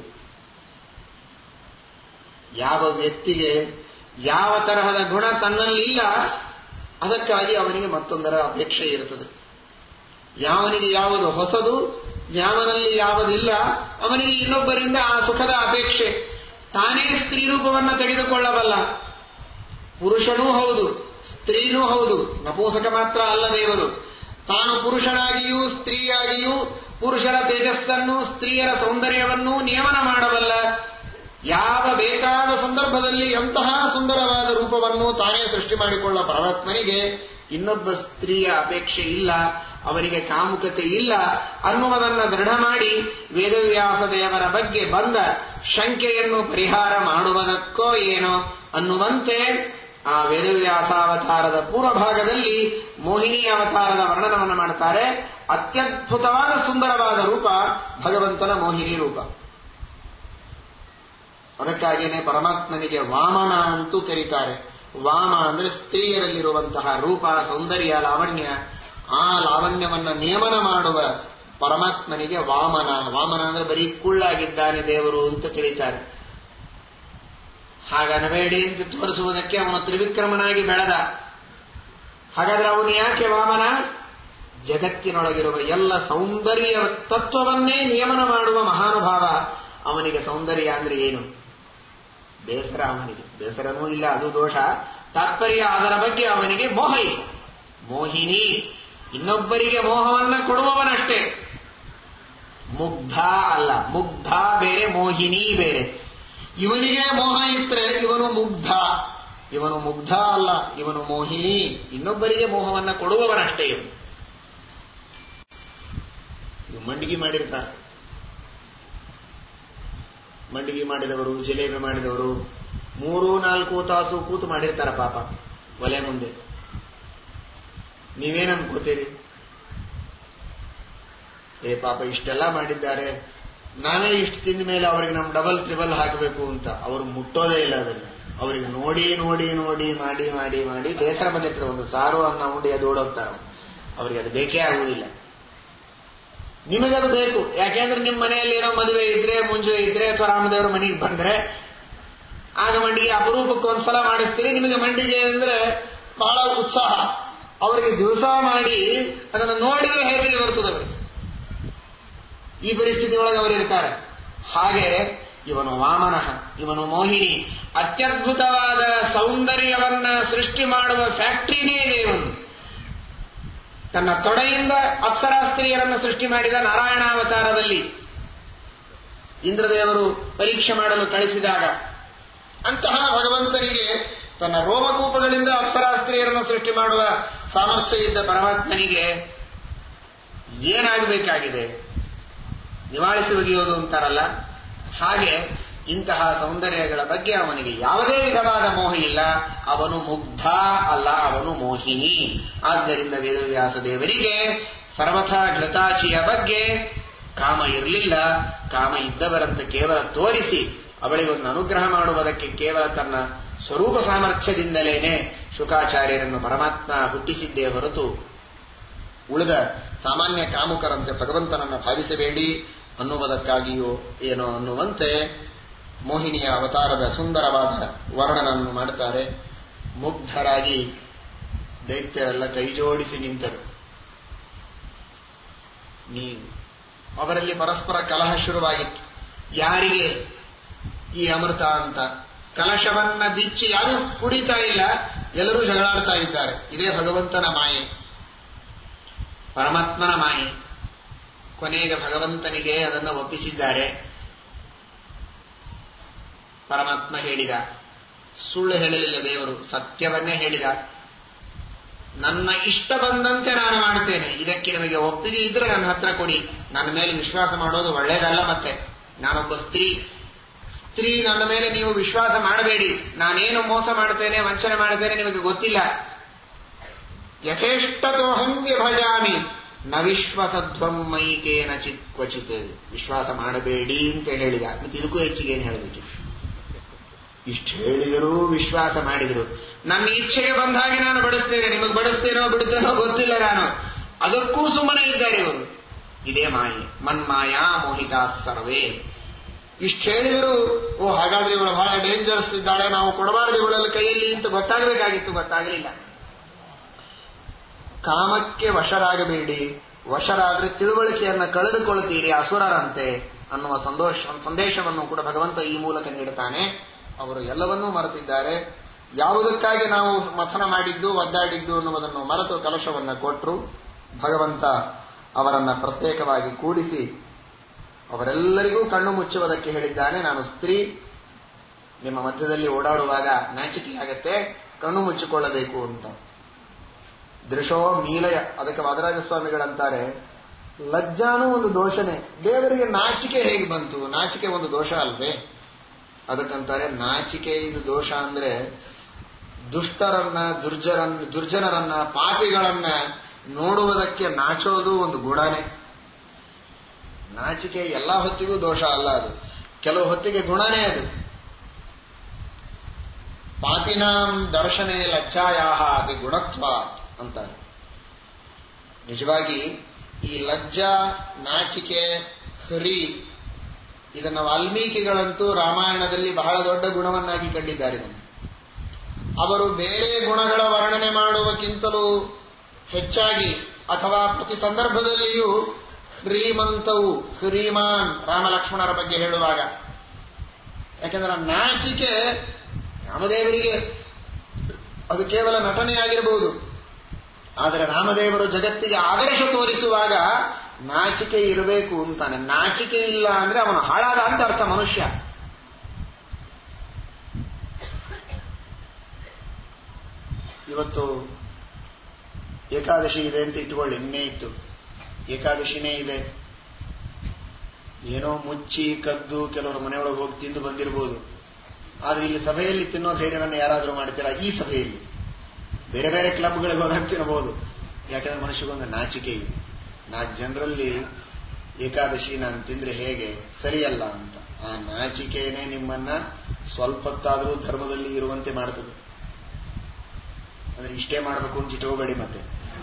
ಯಾವ ವ್ಯಕ್ತಿಗೆ ಯಾವ ತರಹದ ಗುಣ ತನ್ನಲ್ಲಿಲ್ಲ ಅದಕ್ಕಾಗಿ ಅವನಿಗೆ ಮತ್ತೊಂದರ ಅಪೇಕ್ಷೆ ಇರುತ್ತದೆ ಯಾವನಿಗೆ ಯಾವುದು ಹೊಸದು ಯಾವನಲ್ಲಿ ಯಾವುದಿಲ್ಲ ಅವನಿಗೆ ಇನ್ನೊಬ್ಬರಿಂದ ಆ ಸುಖದ ಅಪೇಕ್ಷೆ ತಾನೇ ಸ್ತ್ರೀ ರೂಪವನ್ನು ತೆಗೆದುಕೊಳ್ಳಬಲ್ಲ ಪುರುಷನೂ ಹೌದು ಸ್ತ್ರೀನೂ ಹೌದು ನಪುಂಸಕ ಮಾತ್ರ ಅಲ್ಲ ದೇವರು ತಾನು ಪುರುಷನಾಗಿಯೂ ಸ್ತ್ರೀಯಾಗಿಯೂ ಪುರುಷರ ತೇಜಸ್ಸನ್ನು ಸ್ತ್ರೀಯರ ಸೌಂದರ್ಯವನ್ನು ನಿಯಮನ ಮಾಡಬಲ್ಲ ಯಾವ ಬೇಕಾದ ಸಂದರ್ಭದಲ್ಲಿ ಎಂತಹ ಸುಂದರವಾದ ರೂಪವನ್ನು ತಾನೇ ಸೃಷ್ಟಿ ಮಾಡಿಕೊಳ್ಳ ಪರಮಾತ್ಮನಿಗೆ ಇನ್ನೊಬ್ಬ ಸ್ತ್ರೀಯ ಅಪೇಕ್ಷೆ ಇಲ್ಲ ಅವರಿಗೆ ಕಾಮುಕತೆ ಇಲ್ಲ ಅನ್ನುವುದನ್ನು ದೃಢ ಮಾಡಿ ವೇದವ್ಯಾಸ ದೇವರ ಬಗ್ಗೆ ಬಂದ ಶಂಕೆಯನ್ನು ಪರಿಹಾರ ಮಾಡುವುದಕ್ಕೋ ಏನೋ ಅನ್ನುವಂತೆ ಆ ವೇದವ್ಯಾಸಾವತಾರದ ಪೂರ್ವ ಭಾಗದಲ್ಲಿ ಮೋಹಿನಿ ಅವತಾರದ ವರ್ಣನವನ್ನು ಮಾಡ್ತಾರೆ ಅತ್ಯದ್ಭುತವಾದ ಸುಂದರವಾದ ರೂಪ ಭಗವಂತನ ಮೋಹಿನಿ ರೂಪ ಅದಕ್ಕಾಗಿಯೇ ಪರಮಾತ್ಮನಿಗೆ ವಾಮನ ಅಂತೂ ಕರೀತಾರೆ ವಾಮ ಅಂದ್ರೆ ಸ್ತ್ರೀಯರಲ್ಲಿರುವಂತಹ ರೂಪ ಸೌಂದರ್ಯ ಲಾವಣ್ಯ ಆ ಲಾವಣ್ಯವನ್ನ ನಿಯಮನ ಮಾಡುವ ಪರಮಾತ್ಮನಿಗೆ ವಾಮನ ವಾಮನ ಅಂದ್ರೆ ಬರೀ ಕುಳ್ಳಾಗಿದ್ದಾನೆ ದೇವರು ಅಂತ ತಿಳಿತಾರೆ ಹಾಗನಬೇಡಿ ಅಂತ ತೋರಿಸುವುದಕ್ಕೆ ಅವನು ತ್ರಿವಿಕ್ರಮನಾಗಿ ಬೆಳೆದ ಹಾಗಾದ್ರೆ ಅವನು ಯಾಕೆ ವಾಮನ ಜಗತ್ತಿನೊಳಗಿರುವ ಎಲ್ಲ ಸೌಂದರ್ಯ ತತ್ವವನ್ನೇ ನಿಯಮನ ಮಾಡುವ ಮಹಾನುಭಾವ ಅವನಿಗೆ ಸೌಂದರ್ಯ ಅಂದ್ರೆ ಏನು ಬೇಸರ ಅವನಿಗೆ ಬೇಸರನೂ ಇಲ್ಲ ಅದು ದೋಷ ತಾತ್ಪರ್ಯ ಅದರ ಬಗ್ಗೆ ಅವನಿಗೆ ಮೋಹ ಇಲ್ಲ ಮೋಹಿನಿ ಇನ್ನೊಬ್ಬರಿಗೆ ಮೋಹವನ್ನ ಕೊಡುವವನಷ್ಟೇ ಮುಗ್ಧ ಅಲ್ಲ ಮುಗ್ಧ ಬೇರೆ ಮೋಹಿನಿ ಬೇರೆ ಇವನಿಗೆ ಮೋಹ ಇದ್ರೆ ಇವನು ಮುಗ್ಧ ಇವನು ಮುಗ್ಧ ಅಲ್ಲ ಇವನು ಮೋಹಿನಿ ಇನ್ನೊಬ್ಬರಿಗೆ ಮೋಹವನ್ನ ಕೊಡುವವನಷ್ಟೇ ಇವನು ಇವು ಮಂಡಿಗೆ ಮಾಡಿರ್ತಾರೆ ಮಂಡಿಗೆ ಮಾಡಿದವರು ಜಿಲೇಬಿ ಮಾಡಿದವರು ಮೂರು ನಾಲ್ಕು ತಾಸು ಕೂತು ಮಾಡಿರ್ತಾರ ಪಾಪ ಒಲೆ ಮುಂದೆ ನೀವೇನ್ ಅನ್ಕೋತೀರಿ ಏ ಪಾಪ ಇಷ್ಟೆಲ್ಲ ಮಾಡಿದ್ದಾರೆ ನಾವೇ ಇಷ್ಟು ತಿಂದ ಮೇಲೆ ಅವರಿಗೆ ನಮ್ ಡಬಲ್ ತ್ರಿಬಲ್ ಹಾಕಬೇಕು ಅಂತ ಅವರು ಮುಟ್ಟೋದೇ ಇಲ್ಲ ಅದನ್ನ ಅವರಿಗೆ ನೋಡಿ ನೋಡಿ ನೋಡಿ ಮಾಡಿ ಮಾಡಿ ಮಾಡಿ ಬೇಸರ ಬಂದಿರ್ತದೆ ಒಂದು ಸಾರು ಅನ್ನ ಉಂಡಿ ಅದು ಓಡೋಗ್ತಾರ ಅವರಿಗೆ ಅದು ಬೇಕೇ ಆಗುವುದಿಲ್ಲ ನಿಮಗದು ಬೇಕು ಯಾಕೆಂದ್ರೆ ನಿಮ್ಮ ಮನೆಯಲ್ಲಿ ಏನೋ ಮದುವೆ ಇದ್ರೆ ಮುಂಜು ಇದ್ರೆ ಅಥವಾ ರಾಮದೇವರ ಮನೆಗೆ ಬಂದ್ರೆ ಆಗ ಮಂಡಿಗೆ ಅಪರೂಪಕ್ಕೆ ಒಂದ್ಸಲ ಮಾಡಿಸ್ತೀರಿ ನಿಮಗೆ ಮಂಡಿಗೆ ಅಂದ್ರೆ ಬಹಳ ಉತ್ಸಾಹ ಅವರಿಗೆ ದಿವಸ ಮಾಡಿ ಅದನ್ನು ನೋಡಿದ್ರೆ ಹೇಗೆ ಬರ್ತದೆ ಅವರಿಗೆ ಈ ಪರಿಸ್ಥಿತಿ ಒಳಗೆ ಅವರಿರ್ತಾರೆ ಹಾಗೆ ಇವನು ವಾಮನಃ ಇವನು ಮೋಹಿನಿ ಅತ್ಯದ್ಭುತವಾದ ಸೌಂದರ್ಯವನ್ನ ಸೃಷ್ಟಿ ಮಾಡುವ ಫ್ಯಾಕ್ಟ್ರಿನೇ ಇದೆ ಇವನು ತನ್ನ ತೊಡೆಯಿಂದ ಅಪ್ಸರಾ ಸ್ತ್ರೀಯರನ್ನು ಸೃಷ್ಟಿ ಮಾಡಿದ ನಾರಾಯಣಾವತಾರದಲ್ಲಿ ಇಂದ್ರದೇವರು ಪರೀಕ್ಷೆ ಮಾಡಲು ಕಳಿಸಿದಾಗ ಅಂತಹ ಭಗವಂತನಿಗೆ ತನ್ನ ರೋಮಕೂಪಗಳಿಂದ ಅಪ್ಸರಾ ಸ್ತ್ರೀಯರನ್ನು ಸೃಷ್ಟಿ ಮಾಡುವ ಸಾಮರ್ಥ್ಯ ಇದ್ದ ಪರಮಾತ್ಮನಿಗೆ ಏನಾಗಬೇಕಾಗಿದೆ ನಿವಾಳಿಸಿ ಒಗೆಯೋದು ಅಂತಾರಲ್ಲ ಹಾಗೆ ಇಂತಹ ಸೌಂದರ್ಯಗಳ ಬಗ್ಗೆ ಅವನಿಗೆ ಯಾವುದೇ ವಿಧವಾದ ಮೋಹ ಇಲ್ಲ ಅವನು ಮುಗ್ಧ ಅಲ್ಲ ಅವನು ಮೋಹಿನಿ ಆದ್ದರಿಂದ ವೇದವ್ಯಾಸ ದೇವರಿಗೆ ಸರ್ವಥಾ ಘೃತಾಚಿಯ ಬಗ್ಗೆ ಕಾಮ ಇರಲಿಲ್ಲ ಕಾಮ ಇದ್ದವರಂತೆ ಕೇವಲ ತೋರಿಸಿ ಅವಳಿಗೆ ಒಂದು ಅನುಗ್ರಹ ಮಾಡುವುದಕ್ಕೆ ಕೇವಲ ತನ್ನ ಸ್ವರೂಪ ಸಾಮರ್ಥ್ಯದಿಂದಲೇನೆ ಶುಕಾಚಾರ್ಯರನ್ನು ಪರಮಾತ್ಮ ಹುಟ್ಟಿಸಿದ್ದೇ ಹೊರತು ಉಳಿದ ಸಾಮಾನ್ಯ ಕಾಮುಕರಂತೆ ಭಗವಂತನನ್ನು ಭಾವಿಸಬೇಡಿ ಅನ್ನುವುದಕ್ಕಾಗಿಯೋ ಏನೋ ಅನ್ನುವಂತೆ ಮೋಹಿನಿಯ ಅವತಾರದ ಸುಂದರವಾದ ವರ್ಣನನ್ನು ಮಾಡುತ್ತಾರೆ ಮುಗ್ಧರಾಗಿ ದೈತ್ಯರೆಲ್ಲ ಕೈಜೋಡಿಸಿ ನಿಂತರು ನೀವು ಅವರಲ್ಲಿ ಪರಸ್ಪರ ಕಲಹ ಶುರುವಾಗಿತ್ತು ಯಾರಿಗೆ ಈ ಅಮೃತ ಅಂತ ಕಲಶವನ್ನ ಬಿಚ್ಚಿ ಯಾರು ಕುಡಿತಾ ಇಲ್ಲ ಎಲ್ಲರೂ ಜಗಳಾಡ್ತಾ ಇದ್ದಾರೆ ಇದೇ ಭಗವಂತನ ಮಾಯೆ ಪರಮಾತ್ಮನ ಮಾಯೆ ಕೊನೆಗೆ ಭಗವಂತನಿಗೆ ಅದನ್ನು ಒಪ್ಪಿಸಿದ್ದಾರೆ ಪರಮಾತ್ಮ ಹೇಳಿದ ಸುಳ್ಳು ಹೇಳಲಿಲ್ಲ ದೇವರು ಸತ್ಯವನ್ನೇ ಹೇಳಿದ ನನ್ನ ಇಷ್ಟ ಬಂದಂತೆ ನಾನು ಮಾಡ್ತೇನೆ ಇದಕ್ಕೆ ನಿಮಗೆ ಒಪ್ಪಿಗೆ ಇದ್ರೆ ನನ್ನ ಹತ್ರ ಕೊಡಿ ನನ್ನ ಮೇಲೆ ವಿಶ್ವಾಸ ಮಾಡೋದು ಒಳ್ಳೇದಲ್ಲ ಮತ್ತೆ ನಾನೊಬ್ಬ ಸ್ತ್ರೀ ಸ್ತ್ರೀ ನನ್ನ ಮೇಲೆ ನೀವು ವಿಶ್ವಾಸ ಮಾಡಬೇಡಿ ನಾನೇನು ಮೋಸ ಮಾಡ್ತೇನೆ ವಂಚನೆ ಮಾಡ್ತೇನೆ ನಿಮಗೆ ಗೊತ್ತಿಲ್ಲ ಯಥೇಷ್ಟತೋಹಂ ವಿಭಜಾಮಿ ನ ವಿಶ್ವಸಧ್ವಂ ಮೈಕೇನ ಚಿತ್ ಕ್ವಚಿತ್ ವಿಶ್ವಾಸ ಮಾಡಬೇಡಿ ಅಂತ ಹೇಳಿದ ಮತ್ತೆ ಇದಕ್ಕೂ ಹೆಚ್ಚಿಗೆ ಏನು ಹೇಳಬೇಕು ಇಷ್ಟು ಹೇಳಿದರೂ ವಿಶ್ವಾಸ ಮಾಡಿದರು ನನ್ನ ಇಚ್ಛೆಗೆ ಬಂದ ಹಾಗೆ ನಾನು ಬಡಿಸ್ತೇನೆ ನಿಮಗೆ ಬಡಿಸ್ತೇನೋ ಬಿಡುತ್ತೇನೋ ಗೊತ್ತಿಲ್ಲ ನಾನು ಅದಕ್ಕೂ ಸುಮ್ಮನೆ ಇದ್ದಾರೆ ಇವರು ಇದೇ ಮಾಯೆ ಮನ್ಮಾಯಾ ಮೋಹಿತಾ ಸರ್ವೇ ಇಷ್ಟು ಹೇಳಿದ್ರು ಓ ಹಾಗಾದ್ರೆ ಇವಳು ಬಹಳ ಡೇಂಜರಸ್ ಇದ್ದಾಳೆ ನಾವು ಕೊಡಬಾರದು ಇವಳಲ್ಲಿ ಕೈಯಲ್ಲಿ ಅಂತ ಗೊತ್ತಾಗಬೇಕಾಗಿತ್ತು ಗೊತ್ತಾಗಲಿಲ್ಲ ಕಾಮಕ್ಕೆ ವಶರಾಗಬೇಡಿ ವಶರಾದ್ರೆ ತಿಳುವಳಿಕೆಯನ್ನ ಕಳೆದುಕೊಳ್ಳುತ್ತೀರಿ ಅಸುರರಂತೆ ಅನ್ನುವ ಸಂತೋಷ ಸಂದೇಶವನ್ನು ಕೂಡ ಭಗವಂತ ಈ ಮೂಲಕ ನೀಡುತ್ತಾನೆ ಅವರು ಎಲ್ಲವನ್ನೂ ಮರೆತಿದ್ದಾರೆ ಯಾವುದಕ್ಕಾಗಿ ನಾವು ಮಥನ ಮಾಡಿದ್ದು ಒದ್ದಾಡಿದ್ದು ಅನ್ನುವುದನ್ನು ಮರೆತು ಕಲಶವನ್ನು ಕೊಟ್ಟರು ಭಗವಂತ ಅವರನ್ನ ಪ್ರತ್ಯೇಕವಾಗಿ ಕೂಡಿಸಿ ಅವರೆಲ್ಲರಿಗೂ ಕಣ್ಣು ಮುಚ್ಚುವುದಕ್ಕೆ ಹೇಳಿದ್ದಾನೆ ನಾನು ಸ್ತ್ರೀ ನಿಮ್ಮ ಮಧ್ಯದಲ್ಲಿ ಓಡಾಡುವಾಗ ನಾಚಿಕೆಯಾಗತ್ತೆ ಕಣ್ಣು ಮುಚ್ಚಿಕೊಳ್ಳಬೇಕು ಅಂತ ದೃಶೋ ಮೀಲಯ ಅದಕ್ಕೆ ವಾದರಾಜ ಸ್ವಾಮಿಗಳಂತಾರೆ ಲಜ್ಜಾನೂ ಒಂದು ದೋಷನೇ ದೇವರಿಗೆ ನಾಚಿಕೆ ಹೇಗೆ ಬಂತು ನಾಚಿಕೆ ಒಂದು ದೋಷ ಅಲ್ವೇ ಅದಕ್ಕಂತಾರೆ ನಾಚಿಕೆ ಇದು ದೋಷ ಅಂದ್ರೆ ದುಷ್ಟರನ್ನ ದುರ್ಜರನ್ನ ದುರ್ಜನರನ್ನ ಪಾಪಿಗಳನ್ನ ನೋಡುವುದಕ್ಕೆ ನಾಚೋದು ಒಂದು ಗುಣನೇ ನಾಚಿಕೆ ಎಲ್ಲ ಹೊತ್ತಿಗೂ ದೋಷ ಅಲ್ಲ ಅದು ಕೆಲವು ಹೊತ್ತಿಗೆ ಗುಣನೇ ಅದು ಪಾಪಿನಾಂ ದರ್ಶನೇ ಲಜ್ಜಾಯಾಹ ಅದು ಗುಣತ್ವ ಅಂತಾರೆ ನಿಜವಾಗಿ ಈ ಲಜ್ಜಾ ನಾಚಿಕೆ ಹರಿ ಇದನ್ನ ವಾಲ್ಮೀಕಿಗಳಂತೂ ರಾಮಾಯಣದಲ್ಲಿ ಬಹಳ ದೊಡ್ಡ ಗುಣವನ್ನಾಗಿ ಕಂಡಿದ್ದಾರೆ ಇದನ್ನು ಅವರು ಬೇರೆ ಗುಣಗಳ ವರ್ಣನೆ ಮಾಡುವಕ್ಕಿಂತಲೂ ಹೆಚ್ಚಾಗಿ ಅಥವಾ ಪ್ರತಿ ಸಂದರ್ಭದಲ್ಲಿಯೂ ಶ್ರೀಮಂತವು ಶ್ರೀಮಾನ್ ರಾಮ ಲಕ್ಷ್ಮಣರ ಬಗ್ಗೆ ಹೇಳುವಾಗ ಯಾಕೆಂದ್ರೆ ನಾಚಿಕೆ ರಾಮದೇವರಿಗೆ ಅದು ಕೇವಲ ನಟನೆಯಾಗಿರಬಹುದು ಆದರೆ ರಾಮದೇವರು ಜಗತ್ತಿಗೆ ಆದರ್ಶ ತೋರಿಸುವಾಗ ನಾಚಿಕೆ ಇರಬೇಕು ಅಂತಾನೆ ನಾಚಿಕೆ ಇಲ್ಲ ಅಂದ್ರೆ ಅವನು ಹಾಳಾದ ಅಂತ ಅರ್ಥ ಮನುಷ್ಯ ಇವತ್ತು ಏಕಾದಶಿ ಇದೆ ಅಂತ ಇಟ್ಕೊಳ್ಳಿ ಇನ್ನೇ ಇತ್ತು ಏಕಾದಶಿನೇ ಇದೆ ಏನೋ ಮುಚ್ಚಿ ಕದ್ದು ಕೆಲವರು ಮನೆಯೊಳಗೆ ಹೋಗಿ ತಿಂದು ಬಂದಿರಬಹುದು ಆದ್ರೆ ಇಲ್ಲಿ ಸಭೆಯಲ್ಲಿ ತಿನ್ನೋ ಧೈರ್ಯವನ್ನು ಯಾರಾದರೂ ಮಾಡ್ತೀರಾ ಈ ಸಭೆಯಲ್ಲಿ ಬೇರೆ ಬೇರೆ ಕ್ಲಬ್ಗಳಿಗೆ ಹೋದಾಗ ತಿನ್ನಬಹುದು ಯಾಕಂದ್ರೆ ಮನುಷ್ಯಗೊಂದು ನಾಚಿಕೆ ಇದೆ ನಾ ಜನರಲ್ಲಿ ಏಕಾದಶಿ ನಾನು ತಿಂದ್ರೆ ಹೇಗೆ ಸರಿಯಲ್ಲ ಅಂತ ಆ ನಾಚಿಕೆನೇ ನಿಮ್ಮನ್ನ ಸ್ವಲ್ಪ ಹೊತ್ತಾದರೂ ಧರ್ಮದಲ್ಲಿ ಇರುವಂತೆ ಮಾಡ್ತದೆ ಅಂದ್ರೆ ಇಷ್ಟೇ ಮಾಡಬೇಕು ಅಂತ ಇಟ್ಕೋಬೇಡಿ ಮತ್ತೆ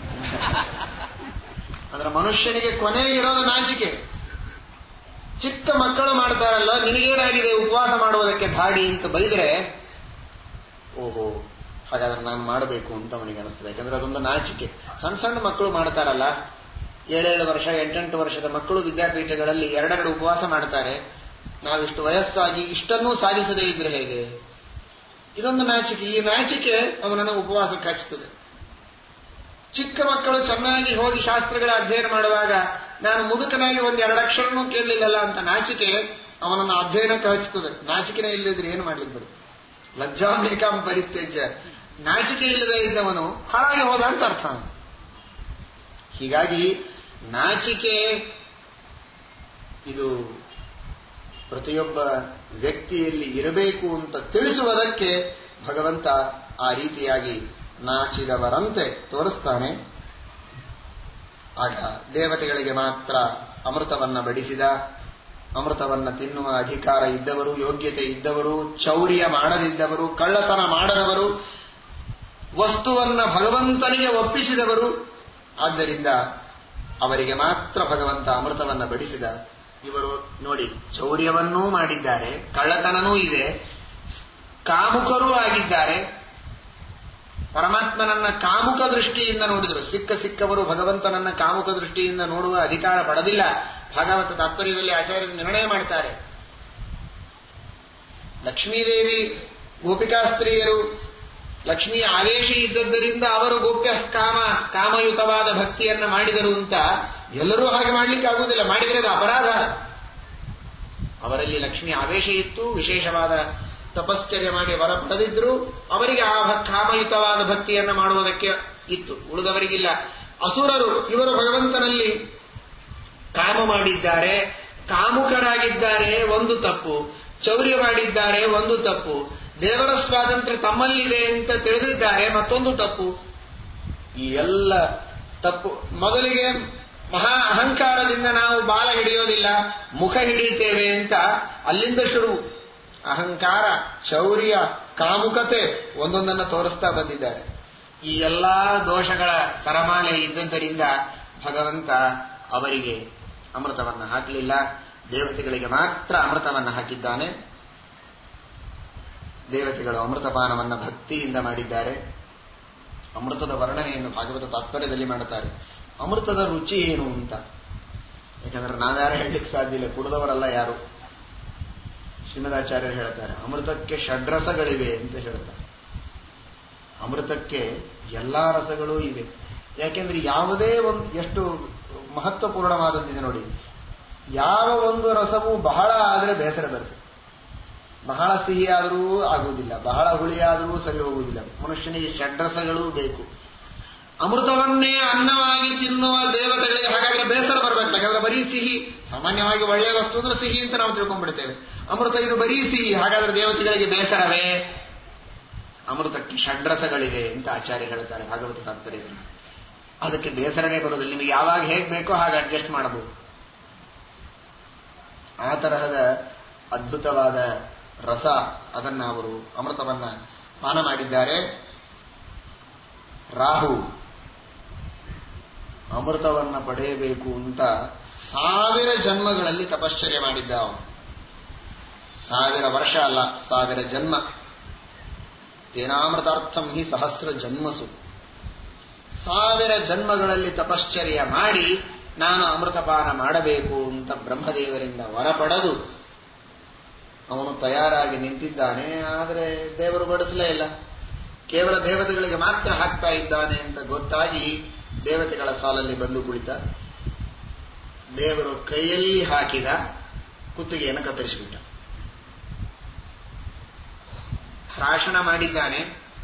ಅಂದ್ರೆ ಮನುಷ್ಯನಿಗೆ ಕೊನೆಗಿರೋದು ನಾಚಿಕೆ ಚಿಕ್ಕ ಮಕ್ಕಳು ಮಾಡ್ತಾರಲ್ಲ ನಿನಗೇನಾಗಿದೆ ಉಪವಾಸ ಮಾಡುವುದಕ್ಕೆ ಧಾಡಿ ಅಂತ ಬೈದ್ರೆ ಓಹೋ ಹಾಗಾದ್ರೆ ನಾನು ಮಾಡಬೇಕು ಅಂತ ಅವನಿಗೆ ಅನಿಸ್ತದೆ ಯಾಕಂದ್ರೆ ಅದೊಂದು ನಾಚಿಕೆ ಸಣ್ಣ ಸಣ್ಣ ಮಕ್ಕಳು ಮಾಡ್ತಾರಲ್ಲ ಏಳೇಳು ವರ್ಷ ಎಂಟೆಂಟು ವರ್ಷದ ಮಕ್ಕಳು ವಿದ್ಯಾಪೀಠಗಳಲ್ಲಿ ಎರಡೆರಡು ಉಪವಾಸ ಮಾಡ್ತಾರೆ ನಾವಿಷ್ಟು ವಯಸ್ಸಾಗಿ ಇಷ್ಟನ್ನೂ ಸಾಧಿಸದೇ ಇದ್ರೆ ಹೇಗೆ ಇದೊಂದು ನಾಚಿಕೆ ಈ ನಾಚಿಕೆ ಅವನನ್ನು ಉಪವಾಸಕ್ಕೆ ಹಚ್ಚುತ್ತದೆ ಚಿಕ್ಕ ಮಕ್ಕಳು ಚೆನ್ನಾಗಿ ಹೋಗಿ ಶಾಸ್ತ್ರಗಳ ಅಧ್ಯಯನ ಮಾಡುವಾಗ ನಾನು ಮುದುಕನಾಗಿ ಒಂದು ಎರಡು ಅಕ್ಷರನೂ ಕೇಳಲಿಲ್ಲಲ್ಲ ಅಂತ ನಾಚಿಕೆ ಅವನನ್ನು ಅಧ್ಯಯನಕ್ಕೆ ಹಚ್ಚುತ್ತದೆ ನಾಚಿಕೆನೇ ಇಲ್ಲದಿದ್ರೆ ಏನು ಮಾಡ್ಲಿಕ್ಕೆ ಬರುತ್ತೆ ಲಜ್ಜಾಂಬಿಕಾಂ ಪರಿತ್ಯಜ್ಯ ನಾಚಿಕೆ ಇಲ್ಲದೆ ಇದ್ದವನು ಹಾಳಾಗಿ ಹೋದ ಅಂತ ಅರ್ಥ ಹೀಗಾಗಿ ನಾಚಿಕೆ ಇದು ಪ್ರತಿಯೊಬ್ಬ ವ್ಯಕ್ತಿಯಲ್ಲಿ ಇರಬೇಕು ಅಂತ ತಿಳಿಸುವುದಕ್ಕೆ ಭಗವಂತ ಆ ರೀತಿಯಾಗಿ ನಾಚಿದವರಂತೆ ತೋರಿಸ್ತಾನೆ ಆಗ ದೇವತೆಗಳಿಗೆ ಮಾತ್ರ ಅಮೃತವನ್ನ ಬಡಿಸಿದ ಅಮೃತವನ್ನ ತಿನ್ನುವ ಅಧಿಕಾರ ಇದ್ದವರು ಯೋಗ್ಯತೆ ಇದ್ದವರು ಚೌರ್ಯ ಮಾಡದಿದ್ದವರು ಕಳ್ಳತನ ಮಾಡದವರು ವಸ್ತುವನ್ನ ಭಗವಂತನಿಗೆ ಒಪ್ಪಿಸಿದವರು ಆದ್ದರಿಂದ ಅವರಿಗೆ ಮಾತ್ರ ಭಗವಂತ ಅಮೃತವನ್ನ ಬಡಿಸಿದ ಇವರು ನೋಡಿ ಚೌರ್ಯವನ್ನೂ ಮಾಡಿದ್ದಾರೆ ಕಳ್ಳತನನೂ ಇದೆ ಕಾಮುಕರೂ ಆಗಿದ್ದಾರೆ ಪರಮಾತ್ಮನನ್ನ ಕಾಮುಕ ದೃಷ್ಟಿಯಿಂದ ನೋಡಿದರು ಸಿಕ್ಕ ಸಿಕ್ಕವರು ಭಗವಂತನನ್ನ ಕಾಮುಕ ದೃಷ್ಟಿಯಿಂದ ನೋಡುವ ಅಧಿಕಾರ ಪಡೆದಿಲ್ಲ ಭಾಗವತ ತಾತ್ಪರ್ಯದಲ್ಲಿ ಆಚಾರ್ಯರು ನಿರ್ಣಯ ಮಾಡ್ತಾರೆ ಲಕ್ಷ್ಮೀದೇವಿ ಗೋಪಿಕಾಸ್ತ್ರೀಯರು ಲಕ್ಷ್ಮೀ ಆವೇಶ ಇದ್ದದ್ದರಿಂದ ಅವರು ಗೋಪ್ಯ ಕಾಮ ಕಾಮಯುತವಾದ ಭಕ್ತಿಯನ್ನ ಮಾಡಿದರು ಅಂತ ಎಲ್ಲರೂ ಹಾಗೆ ಮಾಡ್ಲಿಕ್ಕೆ ಆಗುವುದಿಲ್ಲ ಮಾಡಿದರೆ ಅದು ಅಪರಾಧ ಅವರಲ್ಲಿ ಲಕ್ಷ್ಮಿ ಆವೇಶ ಇತ್ತು ವಿಶೇಷವಾದ ತಪಶ್ಚರ್ಯ ಮಾಡಿ ವರ ಪಡೆದಿದ್ರು ಅವರಿಗೆ ಆ ಕಾಮಯುತವಾದ ಭಕ್ತಿಯನ್ನ ಮಾಡುವುದಕ್ಕೆ ಇತ್ತು ಉಳಿದವರಿಗಿಲ್ಲ ಅಸುರರು ಇವರು ಭಗವಂತನಲ್ಲಿ ಕಾಮ ಮಾಡಿದ್ದಾರೆ ಕಾಮುಕರಾಗಿದ್ದಾರೆ ಒಂದು ತಪ್ಪು ಚೌರ್ಯ ಮಾಡಿದ್ದಾರೆ ಒಂದು ತಪ್ಪು ದೇವರ ಸ್ವಾತಂತ್ರ್ಯ ತಮ್ಮಲ್ಲಿದೆ ಅಂತ ತಿಳಿದಿದ್ದಾರೆ ಮತ್ತೊಂದು ತಪ್ಪು ಈ ಎಲ್ಲ ತಪ್ಪು ಮೊದಲಿಗೆ ಮಹಾ ಅಹಂಕಾರದಿಂದ ನಾವು ಬಾಲ ಹಿಡಿಯೋದಿಲ್ಲ ಮುಖ ಹಿಡಿಯುತ್ತೇವೆ ಅಂತ ಅಲ್ಲಿಂದ ಶುರು ಅಹಂಕಾರ ಚೌರ್ಯ ಕಾಮುಕತೆ ಒಂದೊಂದನ್ನು ತೋರಿಸ್ತಾ ಬಂದಿದ್ದಾರೆ ಈ ಎಲ್ಲಾ ದೋಷಗಳ ಸರಮಾಲೆ ಇದ್ದದ್ದರಿಂದ ಭಗವಂತ ಅವರಿಗೆ ಅಮೃತವನ್ನು ಹಾಕಲಿಲ್ಲ ದೇವತೆಗಳಿಗೆ ಮಾತ್ರ ಅಮೃತವನ್ನು ಹಾಕಿದ್ದಾನೆ ದೇವತೆಗಳು ಅಮೃತಪಾನವನ್ನು ಭಕ್ತಿಯಿಂದ ಮಾಡಿದ್ದಾರೆ ಅಮೃತದ ವರ್ಣನೆಯನ್ನು ಭಾಗವತ ತಾತ್ಪರ್ಯದಲ್ಲಿ ಮಾಡುತ್ತಾರೆ ಅಮೃತದ ರುಚಿ ಏನು ಅಂತ ಯಾಕಂದ್ರೆ ನಾವ್ಯಾರು ಹೇಳಲಿಕ್ಕೆ ಸಾಧ್ಯ ಇಲ್ಲ ಕುಡಿದವರಲ್ಲ ಯಾರು ಶ್ರೀಮದಾಚಾರ್ಯರು ಹೇಳ್ತಾರೆ ಅಮೃತಕ್ಕೆ ಷಡ್ರಸಗಳಿವೆ ಅಂತ ಹೇಳ್ತಾರೆ ಅಮೃತಕ್ಕೆ ಎಲ್ಲಾ ರಸಗಳೂ ಇವೆ ಯಾಕೆಂದ್ರೆ ಯಾವುದೇ ಒಂದು ಎಷ್ಟು ಮಹತ್ವಪೂರ್ಣವಾದದ್ದಿದೆ ನೋಡಿ ಯಾವ ಒಂದು ರಸವು ಬಹಳ ಆದರೆ ಬೇಸರ ಬರುತ್ತೆ ಬಹಳ ಸಿಹಿ ಆದರೂ ಆಗುವುದಿಲ್ಲ ಬಹಳ ಹುಳಿ ಆದರೂ ಸರಿ ಹೋಗುವುದಿಲ್ಲ ಮನುಷ್ಯನಿಗೆ ಷಡ್ರಸಗಳೂ ಬೇಕು ಅಮೃತವನ್ನೇ ಅನ್ನವಾಗಿ ತಿನ್ನುವ ದೇವತೆಗಳಿಗೆ ಹಾಗಾದ್ರೆ ಬೇಸರ ಬರಬೇಕು ಯಾಕಂದ್ರೆ ಬರೀ ಸಿಹಿ ಸಾಮಾನ್ಯವಾಗಿ ಒಳ್ಳೆಯ ವಸ್ತು ಅಂದ್ರೆ ಸಿಹಿ ಅಂತ ನಾವು ತಿಳ್ಕೊಂಡ್ಬಿಡ್ತೇವೆ ಅಮೃತ ಇದು ಬರೀ ಸಿಹಿ ಹಾಗಾದ್ರೆ ದೇವತೆಗಳಿಗೆ ಬೇಸರವೇ ಅಮೃತಕ್ಕೆ ಷಡ್ರಸಗಳಿದೆ ಅಂತ ಆಚಾರ್ಯ ಹೇಳ್ತಾರೆ ಭಾಗವತ ತಾತ್ಪರ್ಯದಲ್ಲಿ ಅದಕ್ಕೆ ಬೇಸರನೇ ಬರೋದಿಲ್ಲ ನಿಮಗೆ ಯಾವಾಗ ಹೇಗೆ ಬೇಕೋ ಹಾಗೆ ಅಡ್ಜಸ್ಟ್ ಮಾಡಬಹುದು ಆ ತರಹದ ಅದ್ಭುತವಾದ ರಸ ಅದನ್ನ ಅವರು ಅಮೃತವನ್ನ ಪಾನ ಮಾಡಿದ್ದಾರೆ ರಾಹು ಅಮೃತವನ್ನ ಪಡೆಯಬೇಕು ಅಂತ ಸಾವಿರ ಜನ್ಮಗಳಲ್ಲಿ ತಪಶ್ಚರ್ಯ ಮಾಡಿದ್ದ ಅವನು ಸಾವಿರ ವರ್ಷ ಅಲ್ಲ ಸಾವಿರ ಜನ್ಮ ತೇನಾಮೃತಾರ್ಥಂ ಹಿ ಸಹಸ್ರ ಜನ್ಮಸು ಸಾವಿರ ಜನ್ಮಗಳಲ್ಲಿ ತಪಶ್ಚರ್ಯ ಮಾಡಿ ನಾನು ಅಮೃತಪಾನ ಮಾಡಬೇಕು ಅಂತ ಬ್ರಹ್ಮದೇವರಿಂದ ವರ ಪಡೆದು ಅವನು ತಯಾರಾಗಿ ನಿಂತಿದ್ದಾನೆ ಆದರೆ ದೇವರು ಬಡಿಸಲೇ ಇಲ್ಲ ಕೇವಲ ದೇವತೆಗಳಿಗೆ ಮಾತ್ರ ಹಾಕ್ತಾ ಇದ್ದಾನೆ ಅಂತ ಗೊತ್ತಾಗಿ ದೇವತೆಗಳ ಸಾಲಲ್ಲಿ ಬಂದು ಕುಳಿತ ದೇವರು ಕೈಯಲ್ಲಿ ಹಾಕಿದ ಕುತ್ತಿಗೆಯನ್ನು ಕತ್ತರಿಸಿಬಿಟ್ಟ ಭಾಷಣ ಮಾಡಿದ್ದಾನೆ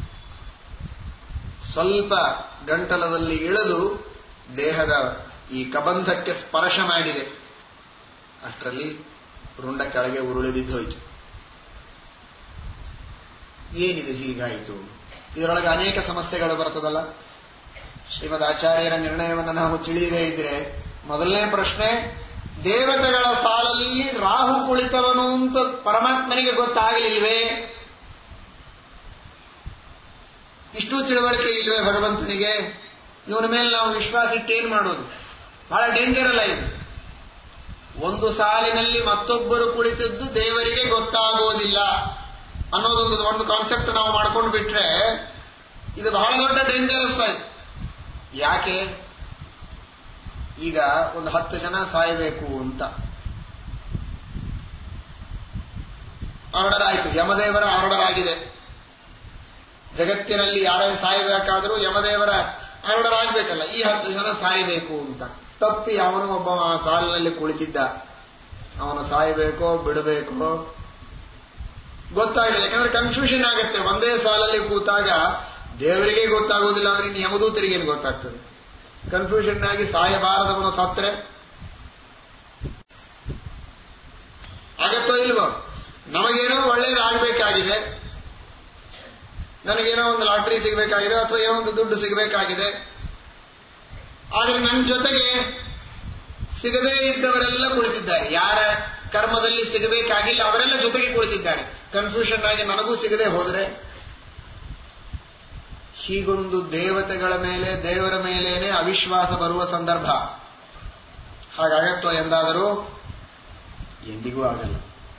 ಸ್ವಲ್ಪ ಗಂಟಲದಲ್ಲಿ ಇಳಿದು ದೇಹದ ಈ ಕಬಂಧಕ್ಕೆ ಸ್ಪರ್ಶ ಮಾಡಿದೆ ಅಷ್ಟರಲ್ಲಿ ರುಂಡ ಕೆಳಗೆ ಉರುಳಿ ಬಿದ್ದೋಯ್ತು ಏನಿದು ಹೀಗಾಯಿತು ಇದರೊಳಗೆ ಅನೇಕ ಸಮಸ್ಯೆಗಳು ಬರ್ತದಲ್ಲ ಶ್ರೀಮದ್ ಆಚಾರ್ಯರ ನಿರ್ಣಯವನ್ನು ನಾವು ತಿಳಿಯದೇ ಇದ್ರೆ ಮೊದಲನೇ ಪ್ರಶ್ನೆ ದೇವತೆಗಳ ಸಾಲಲ್ಲಿ ರಾಹು ಕುಳಿತವನು ಅಂತ ಪರಮಾತ್ಮನಿಗೆ ಗೊತ್ತಾಗಲಿಲ್ವೇ ಇಷ್ಟು ತಿಳುವಳಿಕೆ ಇಲ್ವೇ ಭಗವಂತನಿಗೆ ಇವನ ಮೇಲೆ ನಾವು ವಿಶ್ವಾಸ ಇಟ್ಟೇನು ಮಾಡೋದು ಬಹಳ ಡೇಂಜರ್ ಅಲ್ಲ ಇದು ಒಂದು ಸಾಲಿನಲ್ಲಿ ಮತ್ತೊಬ್ಬರು ಕುಳಿತದ್ದು ದೇವರಿಗೆ ಗೊತ್ತಾಗೋದಿಲ್ಲ ಅನ್ನೋದೊಂದು ಒಂದು ಕಾನ್ಸೆಪ್ಟ್ ನಾವು ಮಾಡ್ಕೊಂಡು ಬಿಟ್ರೆ ಇದು ಬಹಳ ದೊಡ್ಡ ಡೇಂಜರಸ್ ಆಯ್ತು ಯಾಕೆ ಈಗ ಒಂದು ಹತ್ತು ಜನ ಸಾಯಬೇಕು ಅಂತ ಆರ್ಡರ್ ಆಯಿತು ಯಮದೇವರ ಆರ್ಡರ್ ಆಗಿದೆ ಜಗತ್ತಿನಲ್ಲಿ ಯಾರು ಸಾಯಬೇಕಾದರೂ ಯಮದೇವರ ಆರ್ಡರ್ ಆಗ್ಬೇಕಲ್ಲ ಈ ಹತ್ತು ಜನ ಸಾಯಬೇಕು ಅಂತ ತಪ್ಪಿ ಅವನು ಒಬ್ಬ ಸಾಲಿನಲ್ಲಿ ಕುಳಿತಿದ್ದ ಅವನು ಸಾಯಬೇಕೋ ಬಿಡಬೇಕೋ ಗೊತ್ತಾಗಲಿಲ್ಲ ಯಾಕಂದ್ರೆ ಕನ್ಫ್ಯೂಷನ್ ಆಗುತ್ತೆ ಒಂದೇ ಸಾಲಲ್ಲಿ ಕೂತಾಗ ದೇವರಿಗೆ ಗೊತ್ತಾಗೋದಿಲ್ಲ ಅಂದ್ರೆ ಇನ್ನು ಯಮದೂತರಿಗೇನು ಗೊತ್ತಾಗ್ತದೆ ಕನ್ಫ್ಯೂಷನ್ ಆಗಿ ಸಾಯಬಾರದವನು ಸತ್ರೆ ಆಗತ್ತೋ ಇಲ್ವೋ ನಮಗೇನೋ ಒಳ್ಳೇದಾಗಬೇಕಾಗಿದೆ ನನಗೇನೋ ಒಂದು ಲಾಟ್ರಿ ಸಿಗಬೇಕಾಗಿದೆ ಅಥವಾ ಏನೋ ಒಂದು ದುಡ್ಡು ಸಿಗಬೇಕಾಗಿದೆ ಆದರೆ ನನ್ನ ಜೊತೆಗೆ ಸಿಗದೇ ಇದ್ದವರೆಲ್ಲ ಕುಳಿತಿದ್ದಾರೆ ಯಾರ ಕರ್ಮದಲ್ಲಿ ಸಿಗಬೇಕಾಗಿಲ್ಲ ಅವರೆಲ್ಲ ಜೊತೆಗೆ ಕುಳಿತಿದ್ದಾರೆ ಕನ್ಫ್ಯೂಷನ್ ಆಗಿ ನನಗೂ ಸಿಗದೆ ಹೋದರೆ ಹೀಗೊಂದು ದೇವತೆಗಳ ಮೇಲೆ ದೇವರ ಮೇಲೇನೆ ಅವಿಶ್ವಾಸ ಬರುವ ಸಂದರ್ಭ ಹಾಗಾಗತ್ತೋ ಎಂದಾದರೂ ಎಂದಿಗೂ ಆಗಲ್ಲ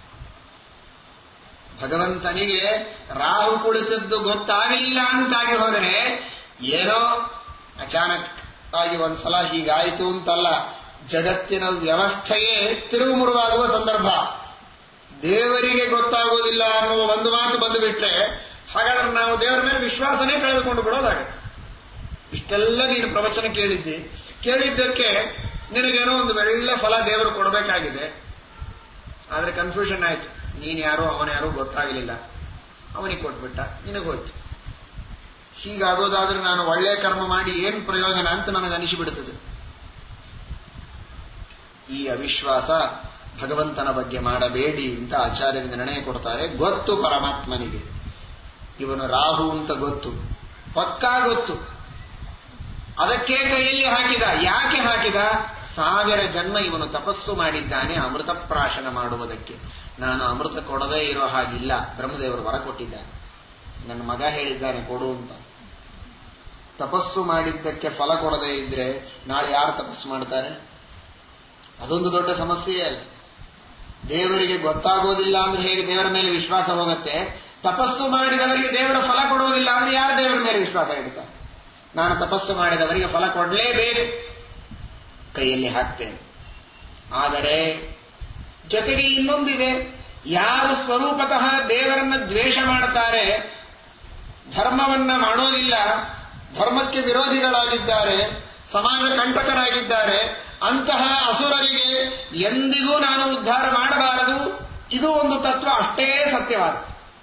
ಭಗವಂತನಿಗೆ ರಾಹು ಕುಳಿತದ್ದು ಗೊತ್ತಾಗಲಿಲ್ಲ ಅಂತಾಗಿ ಹೋದರೆ ಏನೋ ಅಚಾನಕ್ ಆಗಿ ಒಂದ್ಸಲ ಹೀಗಾಯಿತು ಅಂತಲ್ಲ ಜಗತ್ತಿನ ವ್ಯವಸ್ಥೆಯೇ ತಿರುಗುಮುರುವಾಗುವ ಸಂದರ್ಭ ದೇವರಿಗೆ ಗೊತ್ತಾಗೋದಿಲ್ಲ ಅನ್ನುವ ಒಂದು ಮಾತು ಬಂದು ಬಿಟ್ರೆ ಹಾಗಾದ್ರೆ ನಾವು ದೇವರ ಮೇಲೆ ವಿಶ್ವಾಸನೇ ಕಳೆದುಕೊಂಡು ಬಿಡೋದಾಗತ್ತೆ ಇಷ್ಟೆಲ್ಲ ನೀನು ಪ್ರವಚನ ಕೇಳಿದ್ದಿ ಕೇಳಿದ್ದಕ್ಕೆ ನಿನಗೇನೋ ಒಂದು ಒಳ್ಳೆ ಫಲ ದೇವರು ಕೊಡಬೇಕಾಗಿದೆ ಆದ್ರೆ ಕನ್ಫ್ಯೂಷನ್ ಆಯ್ತು ನೀನ್ ಯಾರೋ ಅವನ ಯಾರೋ ಗೊತ್ತಾಗಲಿಲ್ಲ ಅವನಿಗೆ ಕೊಟ್ಬಿಟ್ಟ ನಿನಗೆ ಹೋಯ್ತು ಹೀಗಾಗೋದಾದ್ರೆ ನಾನು ಒಳ್ಳೆ ಕರ್ಮ ಮಾಡಿ ಏನ್ ಪ್ರಯೋಜನ ಅಂತ ನನಗೆ ಅನಿಸಿಬಿಡುತ್ತದೆ ಈ ಅವಿಶ್ವಾಸ ಭಗವಂತನ ಬಗ್ಗೆ ಮಾಡಬೇಡಿ ಅಂತ ಆಚಾರ್ಯರು ನಿರ್ಣಯ ಕೊಡ್ತಾರೆ ಗೊತ್ತು ಪರಮಾತ್ಮನಿಗೆ ಇವನು ರಾಹು ಅಂತ ಗೊತ್ತು ಪಕ್ಕಾ ಗೊತ್ತು ಅದಕ್ಕೆ ಕೈಯಲ್ಲಿ ಹಾಕಿದ ಯಾಕೆ ಹಾಕಿದ ಸಾವಿರ ಜನ್ಮ ಇವನು ತಪಸ್ಸು ಮಾಡಿದ್ದಾನೆ ಅಮೃತ ಪ್ರಾಶನ ಮಾಡುವುದಕ್ಕೆ ನಾನು ಅಮೃತ ಕೊಡದೇ ಇರೋ ಹಾಗಿಲ್ಲ ಬ್ರಹ್ಮದೇವರು ವರ ಕೊಟ್ಟಿದ್ದಾನೆ ನನ್ನ ಮಗ ಹೇಳಿದ್ದಾನೆ ಕೊಡು ಅಂತ ತಪಸ್ಸು ಮಾಡಿದ್ದಕ್ಕೆ ಫಲ ಕೊಡದೇ ಇದ್ರೆ ನಾಳೆ ಯಾರು ತಪಸ್ಸು ಮಾಡ್ತಾರೆ ಅದೊಂದು ದೊಡ್ಡ ಸಮಸ್ಯೆಯೇ ಅಲ್ಲ ದೇವರಿಗೆ ಗೊತ್ತಾಗೋದಿಲ್ಲ ಅಂದ್ರೆ ಹೇಗೆ ದೇವರ ಮೇಲೆ ವಿಶ್ವಾಸ ಹೋಗುತ್ತೆ ತಪಸ್ಸು ಮಾಡಿದವರಿಗೆ ದೇವರ ಫಲ ಕೊಡುವುದಿಲ್ಲ ಅಂದ್ರೆ ಯಾರು ದೇವರ ಮೇಲೆ ವಿಶ್ವಾಸ ಇಡ್ತಾರೆ ನಾನು ತಪಸ್ಸು ಮಾಡಿದವರಿಗೆ ಫಲ ಕೊಡಲೇಬೇಕು ಕೈಯಲ್ಲಿ ಹಾಕ್ತೇನೆ ಆದರೆ ಜೊತೆಗೆ ಇನ್ನೊಂದಿದೆ ಯಾರು ಸ್ವರೂಪತಃ ದೇವರನ್ನ ದ್ವೇಷ ಮಾಡುತ್ತಾರೆ ಧರ್ಮವನ್ನ ಮಾಡೋದಿಲ್ಲ ಧರ್ಮಕ್ಕೆ ವಿರೋಧಿಗಳಾಗಿದ್ದಾರೆ ಸಮಾಜ ಕಂಟಕರಾಗಿದ್ದಾರೆ ಅಂತಹ ಅಸುರರಿಗೆ ಎಂದಿಗೂ ನಾನು ಉದ್ಧಾರ ಮಾಡಬಾರದು ಇದು ಒಂದು ತತ್ವ ಅಷ್ಟೇ ಸತ್ಯವಾದ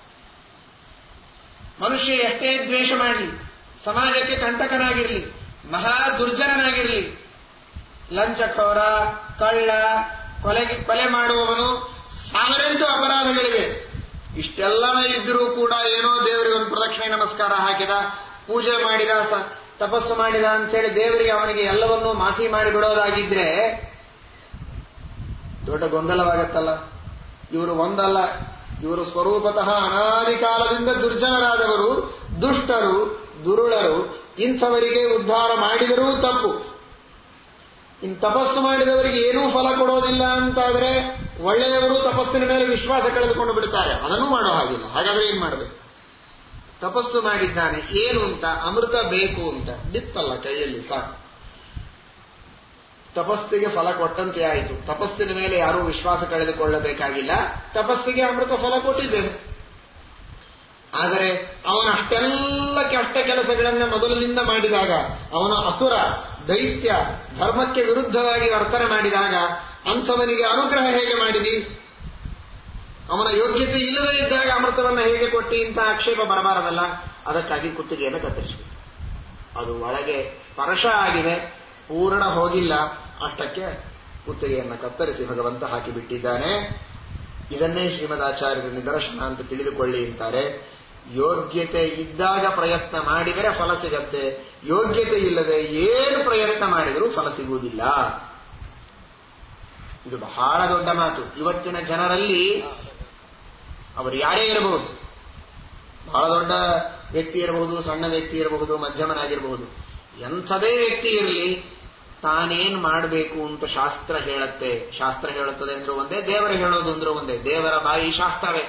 ಮನುಷ್ಯ ಎಷ್ಟೇ ದ್ವೇಷ ಮಾಡಲಿ ಸಮಾಜಕ್ಕೆ ಕಂಟಕನಾಗಿರಲಿ ಮಹಾ ದುರ್ಜನನಾಗಿರಲಿ ಲಂಚಖೋರ ಕಳ್ಳ ಕೊಲೆಗೆ ಕೊಲೆ ಮಾಡುವವನು ಸಾವಿರೆಂಟು ಅಪರಾಧಗಳಿವೆ ಇಷ್ಟೆಲ್ಲ ಇದ್ರೂ ಕೂಡ ಏನೋ ದೇವರಿಗೆ ಒಂದು ಪ್ರದಕ್ಷಿಣೆ ನಮಸ್ಕಾರ ಹಾಕಿದ ಪೂಜೆ ಮಾಡಿದ ಸ- ತಪಸ್ಸು ಮಾಡಿದ ಅಂತೇಳಿ ದೇವರಿಗೆ ಅವನಿಗೆ ಎಲ್ಲವನ್ನೂ ಮಾಫಿ ಮಾಡಿ ಬಿಡೋದಾಗಿದ್ರೆ ದೊಡ್ಡ ಗೊಂದಲವಾಗತ್ತಲ್ಲ ಇವರು ಒಂದಲ್ಲ ಇವರು ಸ್ವರೂಪತಃ ಅನಾದಿ ಕಾಲದಿಂದ ದುರ್ಜನರಾದವರು ದುಷ್ಟರು ದುರುಳರು ಇಂಥವರಿಗೆ ಉದ್ಧಾರ ಮಾಡಿದರೂ ತಪ್ಪು ಇನ್ನು ತಪಸ್ಸು ಮಾಡಿದವರಿಗೆ ಏನೂ ಫಲ ಕೊಡೋದಿಲ್ಲ ಅಂತಾದ್ರೆ ಒಳ್ಳೆಯವರು ತಪಸ್ಸಿನ ಮೇಲೆ ವಿಶ್ವಾಸ ಕಳೆದುಕೊಂಡು ಬಿಡ್ತಾರೆ ಅದನ್ನೂ ಮಾಡೋ ಹಾಗಿಲ್ಲ ಹಾಗಾದ್ರೆ ಏನ್ ಮಾಡಬೇಕು ತಪಸ್ಸು ಮಾಡಿದ್ದಾನೆ ಏನು ಅಂತ ಅಮೃತ ಬೇಕು ಅಂತ ಬಿತ್ತಲ್ಲ ಕೈಯಲ್ಲಿ ಸಾಕು ತಪಸ್ಸಿಗೆ ಫಲ ಕೊಟ್ಟಂತೆ ಆಯಿತು ತಪಸ್ಸಿನ ಮೇಲೆ ಯಾರೂ ವಿಶ್ವಾಸ ಕಳೆದುಕೊಳ್ಳಬೇಕಾಗಿಲ್ಲ ತಪಸ್ಸಿಗೆ ಅಮೃತ ಫಲ ಕೊಟ್ಟಿದ್ದೇನೆ ಆದರೆ ಅವನ ಅಷ್ಟೆಲ್ಲ ಕೆಟ್ಟ ಕೆಲಸಗಳನ್ನ ಮೊದಲಿನಿಂದ ಮಾಡಿದಾಗ ಅವನ ಅಸುರ ದೈತ್ಯ ಧರ್ಮಕ್ಕೆ ವಿರುದ್ಧವಾಗಿ ವರ್ತನೆ ಮಾಡಿದಾಗ ಅಂಥವನಿಗೆ ಅನುಗ್ರಹ ಹೇಗೆ ಮಾಡಿದಿ ಅವನ ಯೋಗ್ಯತೆ ಇಲ್ಲದೇ ಇದ್ದಾಗ ಅಮೃತವನ್ನ ಹೇಗೆ ಕೊಟ್ಟಿ ಅಂತ ಆಕ್ಷೇಪ ಬರಬಾರದಲ್ಲ ಅದಕ್ಕಾಗಿ ಕುತ್ತಿಗೆಯನ್ನು ಕತ್ತರಿಸಬೇಕು ಅದು ಒಳಗೆ ಸ್ಪರ್ಶ ಆಗಿದೆ ಪೂರ್ಣ ಹೋಗಿಲ್ಲ ಅಷ್ಟಕ್ಕೆ ಕುತ್ತಿಗೆಯನ್ನು ಕತ್ತರಿಸಿ ಭಗವಂತ ಹಾಕಿಬಿಟ್ಟಿದ್ದಾನೆ ಇದನ್ನೇ ಶ್ರೀಮದಾಚಾರ್ಯರ ನಿದರ್ಶನ ಅಂತ ತಿಳಿದುಕೊಳ್ಳಿ ಅಂತಾರೆ ಯೋಗ್ಯತೆ ಇದ್ದಾಗ ಪ್ರಯತ್ನ ಮಾಡಿದರೆ ಫಲ ಸಿಗತ್ತೆ ಯೋಗ್ಯತೆ ಇಲ್ಲದೆ ಏನು ಪ್ರಯತ್ನ ಮಾಡಿದರೂ ಫಲ ಸಿಗುವುದಿಲ್ಲ ಇದು ಬಹಳ ದೊಡ್ಡ ಮಾತು ಇವತ್ತಿನ ಜನರಲ್ಲಿ ಅವರು ಯಾರೇ ಇರಬಹುದು ಬಹಳ ದೊಡ್ಡ ವ್ಯಕ್ತಿ ಇರಬಹುದು ಸಣ್ಣ ವ್ಯಕ್ತಿ ಇರಬಹುದು ಮಧ್ಯಮನಾಗಿರಬಹುದು ಎಂಥದೇ ವ್ಯಕ್ತಿ ಇರಲಿ ತಾನೇನ್ ಮಾಡಬೇಕು ಅಂತ ಶಾಸ್ತ್ರ ಹೇಳುತ್ತೆ ಶಾಸ್ತ್ರ ಹೇಳುತ್ತದೆ ಅಂದ್ರೂ ಒಂದೇ ದೇವರು ಹೇಳೋದು ಅಂದ್ರೂ ಒಂದೇ ದೇವರ ಬಾಯಿ ಶಾಸ್ತ್ರವೇ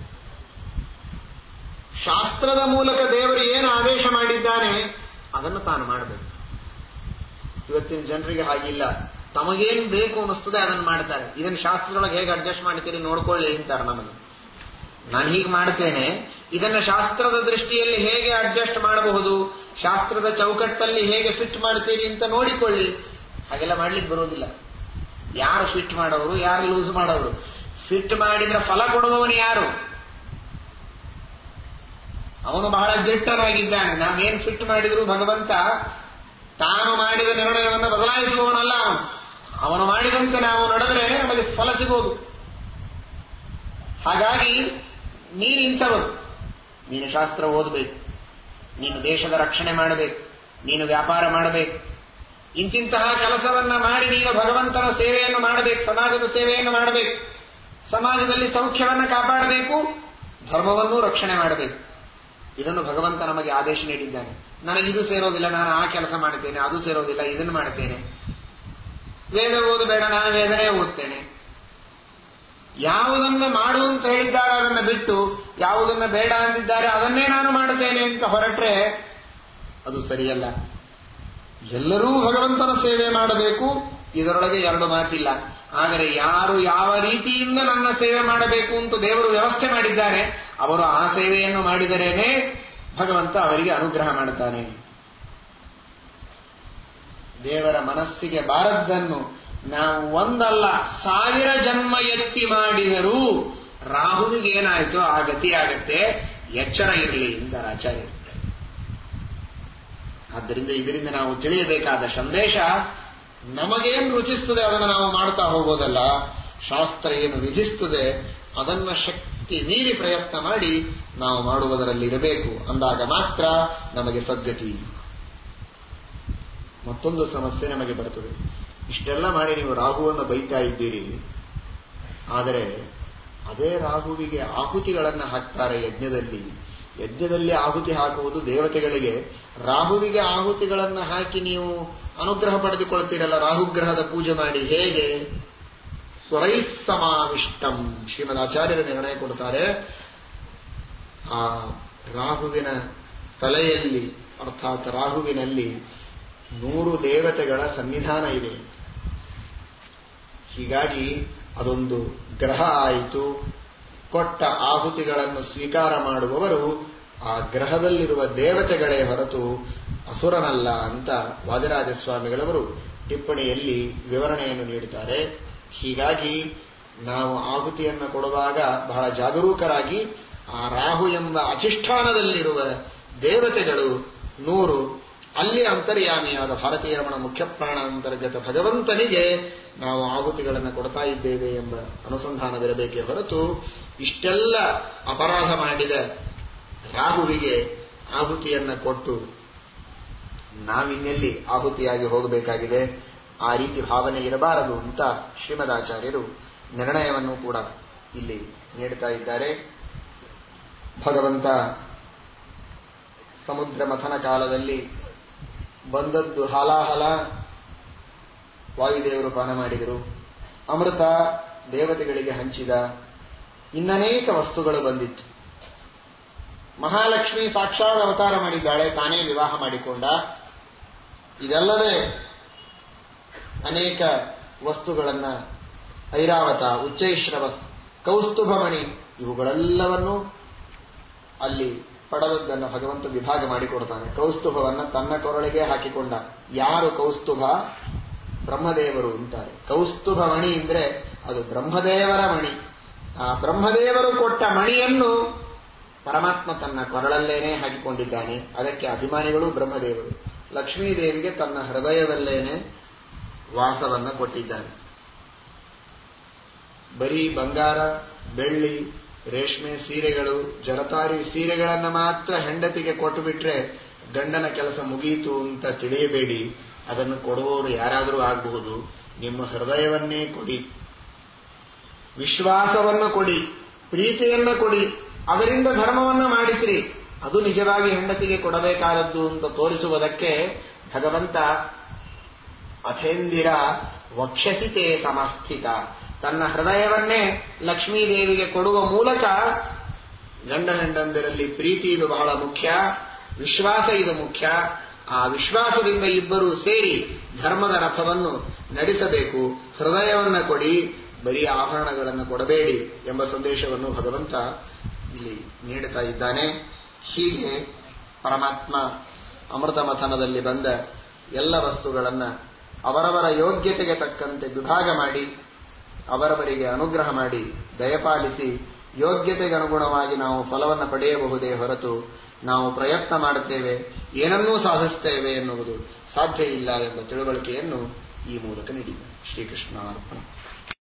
ಶಾಸ್ತ್ರದ ಮೂಲಕ ದೇವರು ಏನು ಆದೇಶ ಮಾಡಿದ್ದಾನೆ ಅದನ್ನು ತಾನು ಮಾಡಬೇಕು ಇವತ್ತಿನ ಜನರಿಗೆ ಹಾಗಿಲ್ಲ ತಮಗೇನು ಬೇಕು ಅನ್ನಿಸ್ತದೆ ಅದನ್ನು ಮಾಡ್ತಾರೆ ಇದನ್ನು ಶಾಸ್ತ್ರದೊಳಗೆ ಹೇಗೆ ಅಡ್ಜಸ್ಟ್ ಮಾಡ್ತೀರಿ ನೋಡ್ಕೊಳ್ಳಿ ಅಂತಾರೆ ನಮಗೆ ನಾನು ಹೀಗೆ ಮಾಡ್ತೇನೆ ಇದನ್ನ ಶಾಸ್ತ್ರದ ದೃಷ್ಟಿಯಲ್ಲಿ ಹೇಗೆ ಅಡ್ಜಸ್ಟ್ ಮಾಡಬಹುದು ಶಾಸ್ತ್ರದ ಚೌಕಟ್ಟಲ್ಲಿ ಹೇಗೆ ಫಿಟ್ ಮಾಡ್ತೀರಿ ಅಂತ ನೋಡಿಕೊಳ್ಳಿ ಹಾಗೆಲ್ಲ ಮಾಡ್ಲಿಕ್ಕೆ ಬರೋದಿಲ್ಲ ಯಾರು ಫಿಟ್ ಮಾಡೋರು ಯಾರು ಲೂಸ್ ಮಾಡೋರು ಫಿಟ್ ಮಾಡಿದ್ರೆ ಫಲ ಕೊಡುವವನು ಯಾರು ಅವನು ಬಹಳ ದಿಟ್ಟನಾಗಿದ್ದಾನೆ ನಾವೇನ್ ಫಿಟ್ ಮಾಡಿದ್ರು ಭಗವಂತ ತಾನು ಮಾಡಿದ ನಿರ್ಣಯವನ್ನು ಬದಲಾಯಿಸುವವನಲ್ಲ ಅವನು ಅವನು ಮಾಡಿದಂತೆ ನಾವು ನಡೆದ್ರೆ ನಮಗೆ ಫಲ ಸಿಗೋದು ಹಾಗಾಗಿ ನೀನು ಇಂಥವರು ನೀನು ಶಾಸ್ತ್ರ ಓದಬೇಕು ನೀನು ದೇಶದ ರಕ್ಷಣೆ ಮಾಡಬೇಕು ನೀನು ವ್ಯಾಪಾರ ಮಾಡಬೇಕು ಇಂತಿಂತಹ ಕೆಲಸವನ್ನ ಮಾಡಿ ನೀನು ಭಗವಂತನ ಸೇವೆಯನ್ನು ಮಾಡಬೇಕು ಸಮಾಜದ ಸೇವೆಯನ್ನು ಮಾಡಬೇಕು ಸಮಾಜದಲ್ಲಿ ಸೌಖ್ಯವನ್ನು ಕಾಪಾಡಬೇಕು ಧರ್ಮವನ್ನೂ ರಕ್ಷಣೆ ಮಾಡಬೇಕು ಇದನ್ನು ಭಗವಂತ ನಮಗೆ ಆದೇಶ ನೀಡಿದ್ದಾನೆ ನನಗೆ ಇದು ಸೇರೋದಿಲ್ಲ ನಾನು ಆ ಕೆಲಸ ಮಾಡ್ತೇನೆ ಅದು ಸೇರೋದಿಲ್ಲ ಇದನ್ನು ಮಾಡ್ತೇನೆ ವೇದ ಓದಬೇಡ ನಾನು ವೇದನೆ ಓದ್ತೇನೆ ಯಾವುದನ್ನ ಮಾಡು ಅಂತ ಹೇಳಿದ್ದಾರೆ ಅದನ್ನ ಬಿಟ್ಟು ಯಾವುದನ್ನ ಬೇಡ ಅಂದಿದ್ದಾರೆ ಅದನ್ನೇ ನಾನು ಮಾಡುತ್ತೇನೆ ಅಂತ ಹೊರಟ್ರೆ ಅದು ಸರಿಯಲ್ಲ ಎಲ್ಲರೂ ಭಗವಂತನ ಸೇವೆ ಮಾಡಬೇಕು ಇದರೊಳಗೆ ಎರಡು ಮಾತಿಲ್ಲ ಆದರೆ ಯಾರು ಯಾವ ರೀತಿಯಿಂದ ನನ್ನ ಸೇವೆ ಮಾಡಬೇಕು ಅಂತ ದೇವರು ವ್ಯವಸ್ಥೆ ಮಾಡಿದ್ದಾರೆ ಅವರು ಆ ಸೇವೆಯನ್ನು ಮಾಡಿದರೇನೆ ಭಗವಂತ ಅವರಿಗೆ ಅನುಗ್ರಹ ಮಾಡುತ್ತಾನೆ ದೇವರ ಮನಸ್ಸಿಗೆ ಬಾರದ್ದನ್ನು ನಾವು ಒಂದಲ್ಲ ಸಾವಿರ ಜನ್ಮ ಎತ್ತಿ ಮಾಡಿದರೂ ರಾಹುವಿಗೆ ಏನಾಯಿತು ಆ ಗತಿ ಆಗತ್ತೆ ಎಚ್ಚರ ಇರಲಿ ಎಂದಾರ ಆಚಾರ್ಯರು ಆದ್ದರಿಂದ ಇದರಿಂದ ನಾವು ತಿಳಿಯಬೇಕಾದ ಸಂದೇಶ ನಮಗೇನು ರುಚಿಸ್ತದೆ ಅದನ್ನು ನಾವು ಮಾಡ್ತಾ ಹೋಗೋದಲ್ಲ ಶಾಸ್ತ್ರ ಏನು ವಿಧಿಸ್ತದೆ ಅದನ್ನ ಶಕ್ತಿ ಮೀರಿ ಪ್ರಯತ್ನ ಮಾಡಿ ನಾವು ಮಾಡುವುದರಲ್ಲಿ ಇರಬೇಕು ಅಂದಾಗ ಮಾತ್ರ ನಮಗೆ ಸದ್ಗತಿ ಮತ್ತೊಂದು ಸಮಸ್ಯೆ ನಮಗೆ ಬರುತ್ತದೆ ಇಷ್ಟೆಲ್ಲ ಮಾಡಿ ನೀವು ರಾಹುವನ್ನು ಬೈತಾ ಇದ್ದೀರಿ ಆದರೆ ಅದೇ ರಾಹುವಿಗೆ ಆಹುತಿಗಳನ್ನು ಹಾಕ್ತಾರೆ ಯಜ್ಞದಲ್ಲಿ ಯಜ್ಞದಲ್ಲಿ ಆಹುತಿ ಹಾಕುವುದು ದೇವತೆಗಳಿಗೆ ರಾಹುವಿಗೆ ಆಹುತಿಗಳನ್ನು ಹಾಕಿ ನೀವು ಅನುಗ್ರಹ ಪಡೆದುಕೊಳ್ತೀರಲ್ಲ ರಾಹುಗ್ರಹದ ಪೂಜೆ ಮಾಡಿ ಹೇಗೆ ಸ್ವರೈಸಮಾವಿಷ್ಟಂ ಶ್ರೀಮದ್ ಆಚಾರ್ಯರ ನಿರ್ಣಯ ಕೊಡ್ತಾರೆ ಆ ರಾಹುವಿನ ತಲೆಯಲ್ಲಿ ಅರ್ಥಾತ್ ರಾಹುವಿನಲ್ಲಿ ನೂರು ದೇವತೆಗಳ ಸನ್ನಿಧಾನ ಇದೆ ಹೀಗಾಗಿ ಅದೊಂದು ಗ್ರಹ ಆಯಿತು ಕೊಟ್ಟ ಆಹುತಿಗಳನ್ನು ಸ್ವೀಕಾರ ಮಾಡುವವರು ಆ ಗ್ರಹದಲ್ಲಿರುವ ದೇವತೆಗಳೇ ಹೊರತು ಅಸುರನಲ್ಲ ಅಂತ ವಾದಿರಾಜ ಸ್ವಾಮಿಗಳವರು ಟಿಪ್ಪಣಿಯಲ್ಲಿ ವಿವರಣೆಯನ್ನು ನೀಡುತ್ತಾರೆ ಹೀಗಾಗಿ ನಾವು ಆಹುತಿಯನ್ನು ಕೊಡುವಾಗ ಬಹಳ ಜಾಗರೂಕರಾಗಿ ಆ ರಾಹು ಎಂಬ ಅಧಿಷ್ಠಾನದಲ್ಲಿರುವ ದೇವತೆಗಳು ನೂರು ಅಲ್ಲಿ ಅಂತರ್ಯಾಮಿಯಾದ ಭಾರತೀಯ ರಮಣ ಮುಖ್ಯ ಪ್ರಾಣ ಅಂತರ್ಗತ ಭಗವಂತನಿಗೆ ನಾವು ಆಹುತಿಗಳನ್ನು ಕೊಡ್ತಾ ಇದ್ದೇವೆ ಎಂಬ ಅನುಸಂಧಾನವಿರಬೇಕೇ ಹೊರತು ಇಷ್ಟೆಲ್ಲ ಅಪರಾಧ ಮಾಡಿದ ರಾಹುವಿಗೆ ಆಹುತಿಯನ್ನ ಕೊಟ್ಟು ನಾವಿನ್ನೆಲ್ಲಿ ಆಹುತಿಯಾಗಿ ಹೋಗಬೇಕಾಗಿದೆ ಆ ರೀತಿ ಭಾವನೆ ಇರಬಾರದು ಅಂತ ಶ್ರೀಮದಾಚಾರ್ಯರು ನಿರ್ಣಯವನ್ನು ಕೂಡ ಇಲ್ಲಿ ನೀಡುತ್ತಾ ಇದ್ದಾರೆ ಭಗವಂತ ಸಮುದ್ರ ಮಥನ ಕಾಲದಲ್ಲಿ ಬಂದದ್ದು ಹಾಲಾಹಲ ವಾಯುದೇವರು ಪಾನ ಮಾಡಿದರು ಅಮೃತ ದೇವತೆಗಳಿಗೆ ಹಂಚಿದ ಇನ್ನನೇಕ ವಸ್ತುಗಳು ಬಂದಿತ್ತು ಮಹಾಲಕ್ಷ್ಮಿ ಸಾಕ್ಷಾತ್ ಅವತಾರ ಮಾಡಿದ್ದಾಳೆ ತಾನೇ ವಿವಾಹ ಮಾಡಿಕೊಂಡ ಇದಲ್ಲದೆ ಅನೇಕ ವಸ್ತುಗಳನ್ನ ಐರಾವತ ಉಚ್ಚೈಶ್ರವಸ್ ಕೌಸ್ತುಭಮಣಿ ಇವುಗಳೆಲ್ಲವನ್ನೂ ಅಲ್ಲಿ ಪಡೆದದ್ದನ್ನು ಭಗವಂತ ವಿಭಾಗ ಮಾಡಿಕೊಡ್ತಾನೆ ಕೌಸ್ತುಭವನ್ನ ತನ್ನ ಕೊರಳಿಗೆ ಹಾಕಿಕೊಂಡ ಯಾರು ಕೌಸ್ತುಭ ಬ್ರಹ್ಮದೇವರು ಅಂತಾರೆ ಕೌಸ್ತುಭ ಮಣಿ ಅಂದ್ರೆ ಅದು ಬ್ರಹ್ಮದೇವರ ಮಣಿ ಆ ಬ್ರಹ್ಮದೇವರು ಕೊಟ್ಟ ಮಣಿಯನ್ನು ಪರಮಾತ್ಮ ತನ್ನ ಕೊರಳಲ್ಲೇನೆ ಹಾಕಿಕೊಂಡಿದ್ದಾನೆ ಅದಕ್ಕೆ ಅಭಿಮಾನಿಗಳು ಬ್ರಹ್ಮದೇವರು ಲಕ್ಷ್ಮೀದೇವಿಗೆ ತನ್ನ ಹೃದಯದಲ್ಲೇನೆ ವಾಸವನ್ನ ಕೊಟ್ಟಿದ್ದಾನೆ ಬರೀ ಬಂಗಾರ ಬೆಳ್ಳಿ ರೇಷ್ಮೆ ಸೀರೆಗಳು ಜರತಾರಿ ಸೀರೆಗಳನ್ನ ಮಾತ್ರ ಹೆಂಡತಿಗೆ ಕೊಟ್ಟು ಬಿಟ್ರೆ ಗಂಡನ ಕೆಲಸ ಮುಗಿಯಿತು ಅಂತ ತಿಳಿಯಬೇಡಿ ಅದನ್ನು ಕೊಡುವವರು ಯಾರಾದರೂ ಆಗಬಹುದು ನಿಮ್ಮ ಹೃದಯವನ್ನೇ ಕೊಡಿ ವಿಶ್ವಾಸವನ್ನು ಕೊಡಿ ಪ್ರೀತಿಯನ್ನ ಕೊಡಿ ಅದರಿಂದ ಧರ್ಮವನ್ನ ಮಾಡಿಸ್ರಿ ಅದು ನಿಜವಾಗಿ ಹೆಂಡತಿಗೆ ಕೊಡಬೇಕಾದದ್ದು ಅಂತ ತೋರಿಸುವುದಕ್ಕೆ ಭಗವಂತ ಅಥೇಂದಿರ ವಕ್ಷಸಿತೆ ಸಮಸ್ಥಿತ ತನ್ನ ಹೃದಯವನ್ನೇ ಲಕ್ಷ್ಮೀದೇವಿಗೆ ಕೊಡುವ ಮೂಲಕ ಗಂಡ ಹೆಂಡಂದಿರಲ್ಲಿ ಪ್ರೀತಿ ಇದು ಬಹಳ ಮುಖ್ಯ ವಿಶ್ವಾಸ ಇದು ಮುಖ್ಯ ಆ ವಿಶ್ವಾಸದಿಂದ ಇಬ್ಬರು ಸೇರಿ ಧರ್ಮದ ರಥವನ್ನು ನಡೆಸಬೇಕು ಹೃದಯವನ್ನ ಕೊಡಿ ಬರೀ ಆಭರಣಗಳನ್ನು ಕೊಡಬೇಡಿ ಎಂಬ ಸಂದೇಶವನ್ನು ಭಗವಂತ ಇಲ್ಲಿ ನೀಡುತ್ತಾ ಇದ್ದಾನೆ ಹೀಗೆ ಪರಮಾತ್ಮ ಅಮೃತ ಮಥನದಲ್ಲಿ ಬಂದ ಎಲ್ಲ ವಸ್ತುಗಳನ್ನ ಅವರವರ ಯೋಗ್ಯತೆಗೆ ತಕ್ಕಂತೆ ವಿಭಾಗ ಮಾಡಿ ಅವರವರಿಗೆ ಅನುಗ್ರಹ ಮಾಡಿ ದಯಪಾಲಿಸಿ ಯೋಗ್ಯತೆಗೆ ಅನುಗುಣವಾಗಿ ನಾವು ಫಲವನ್ನು ಪಡೆಯಬಹುದೇ ಹೊರತು ನಾವು ಪ್ರಯತ್ನ ಮಾಡುತ್ತೇವೆ ಏನನ್ನೂ ಸಾಧಿಸುತ್ತೇವೆ ಎನ್ನುವುದು ಸಾಧ್ಯ ಇಲ್ಲ ಎಂಬ ತಿಳುವಳಿಕೆಯನ್ನು ಈ ಮೂಲಕ ನೀಡಿದ್ದಾರೆ ಶ್ರೀಕೃಷ್ಣ ಅರ್ಪಣ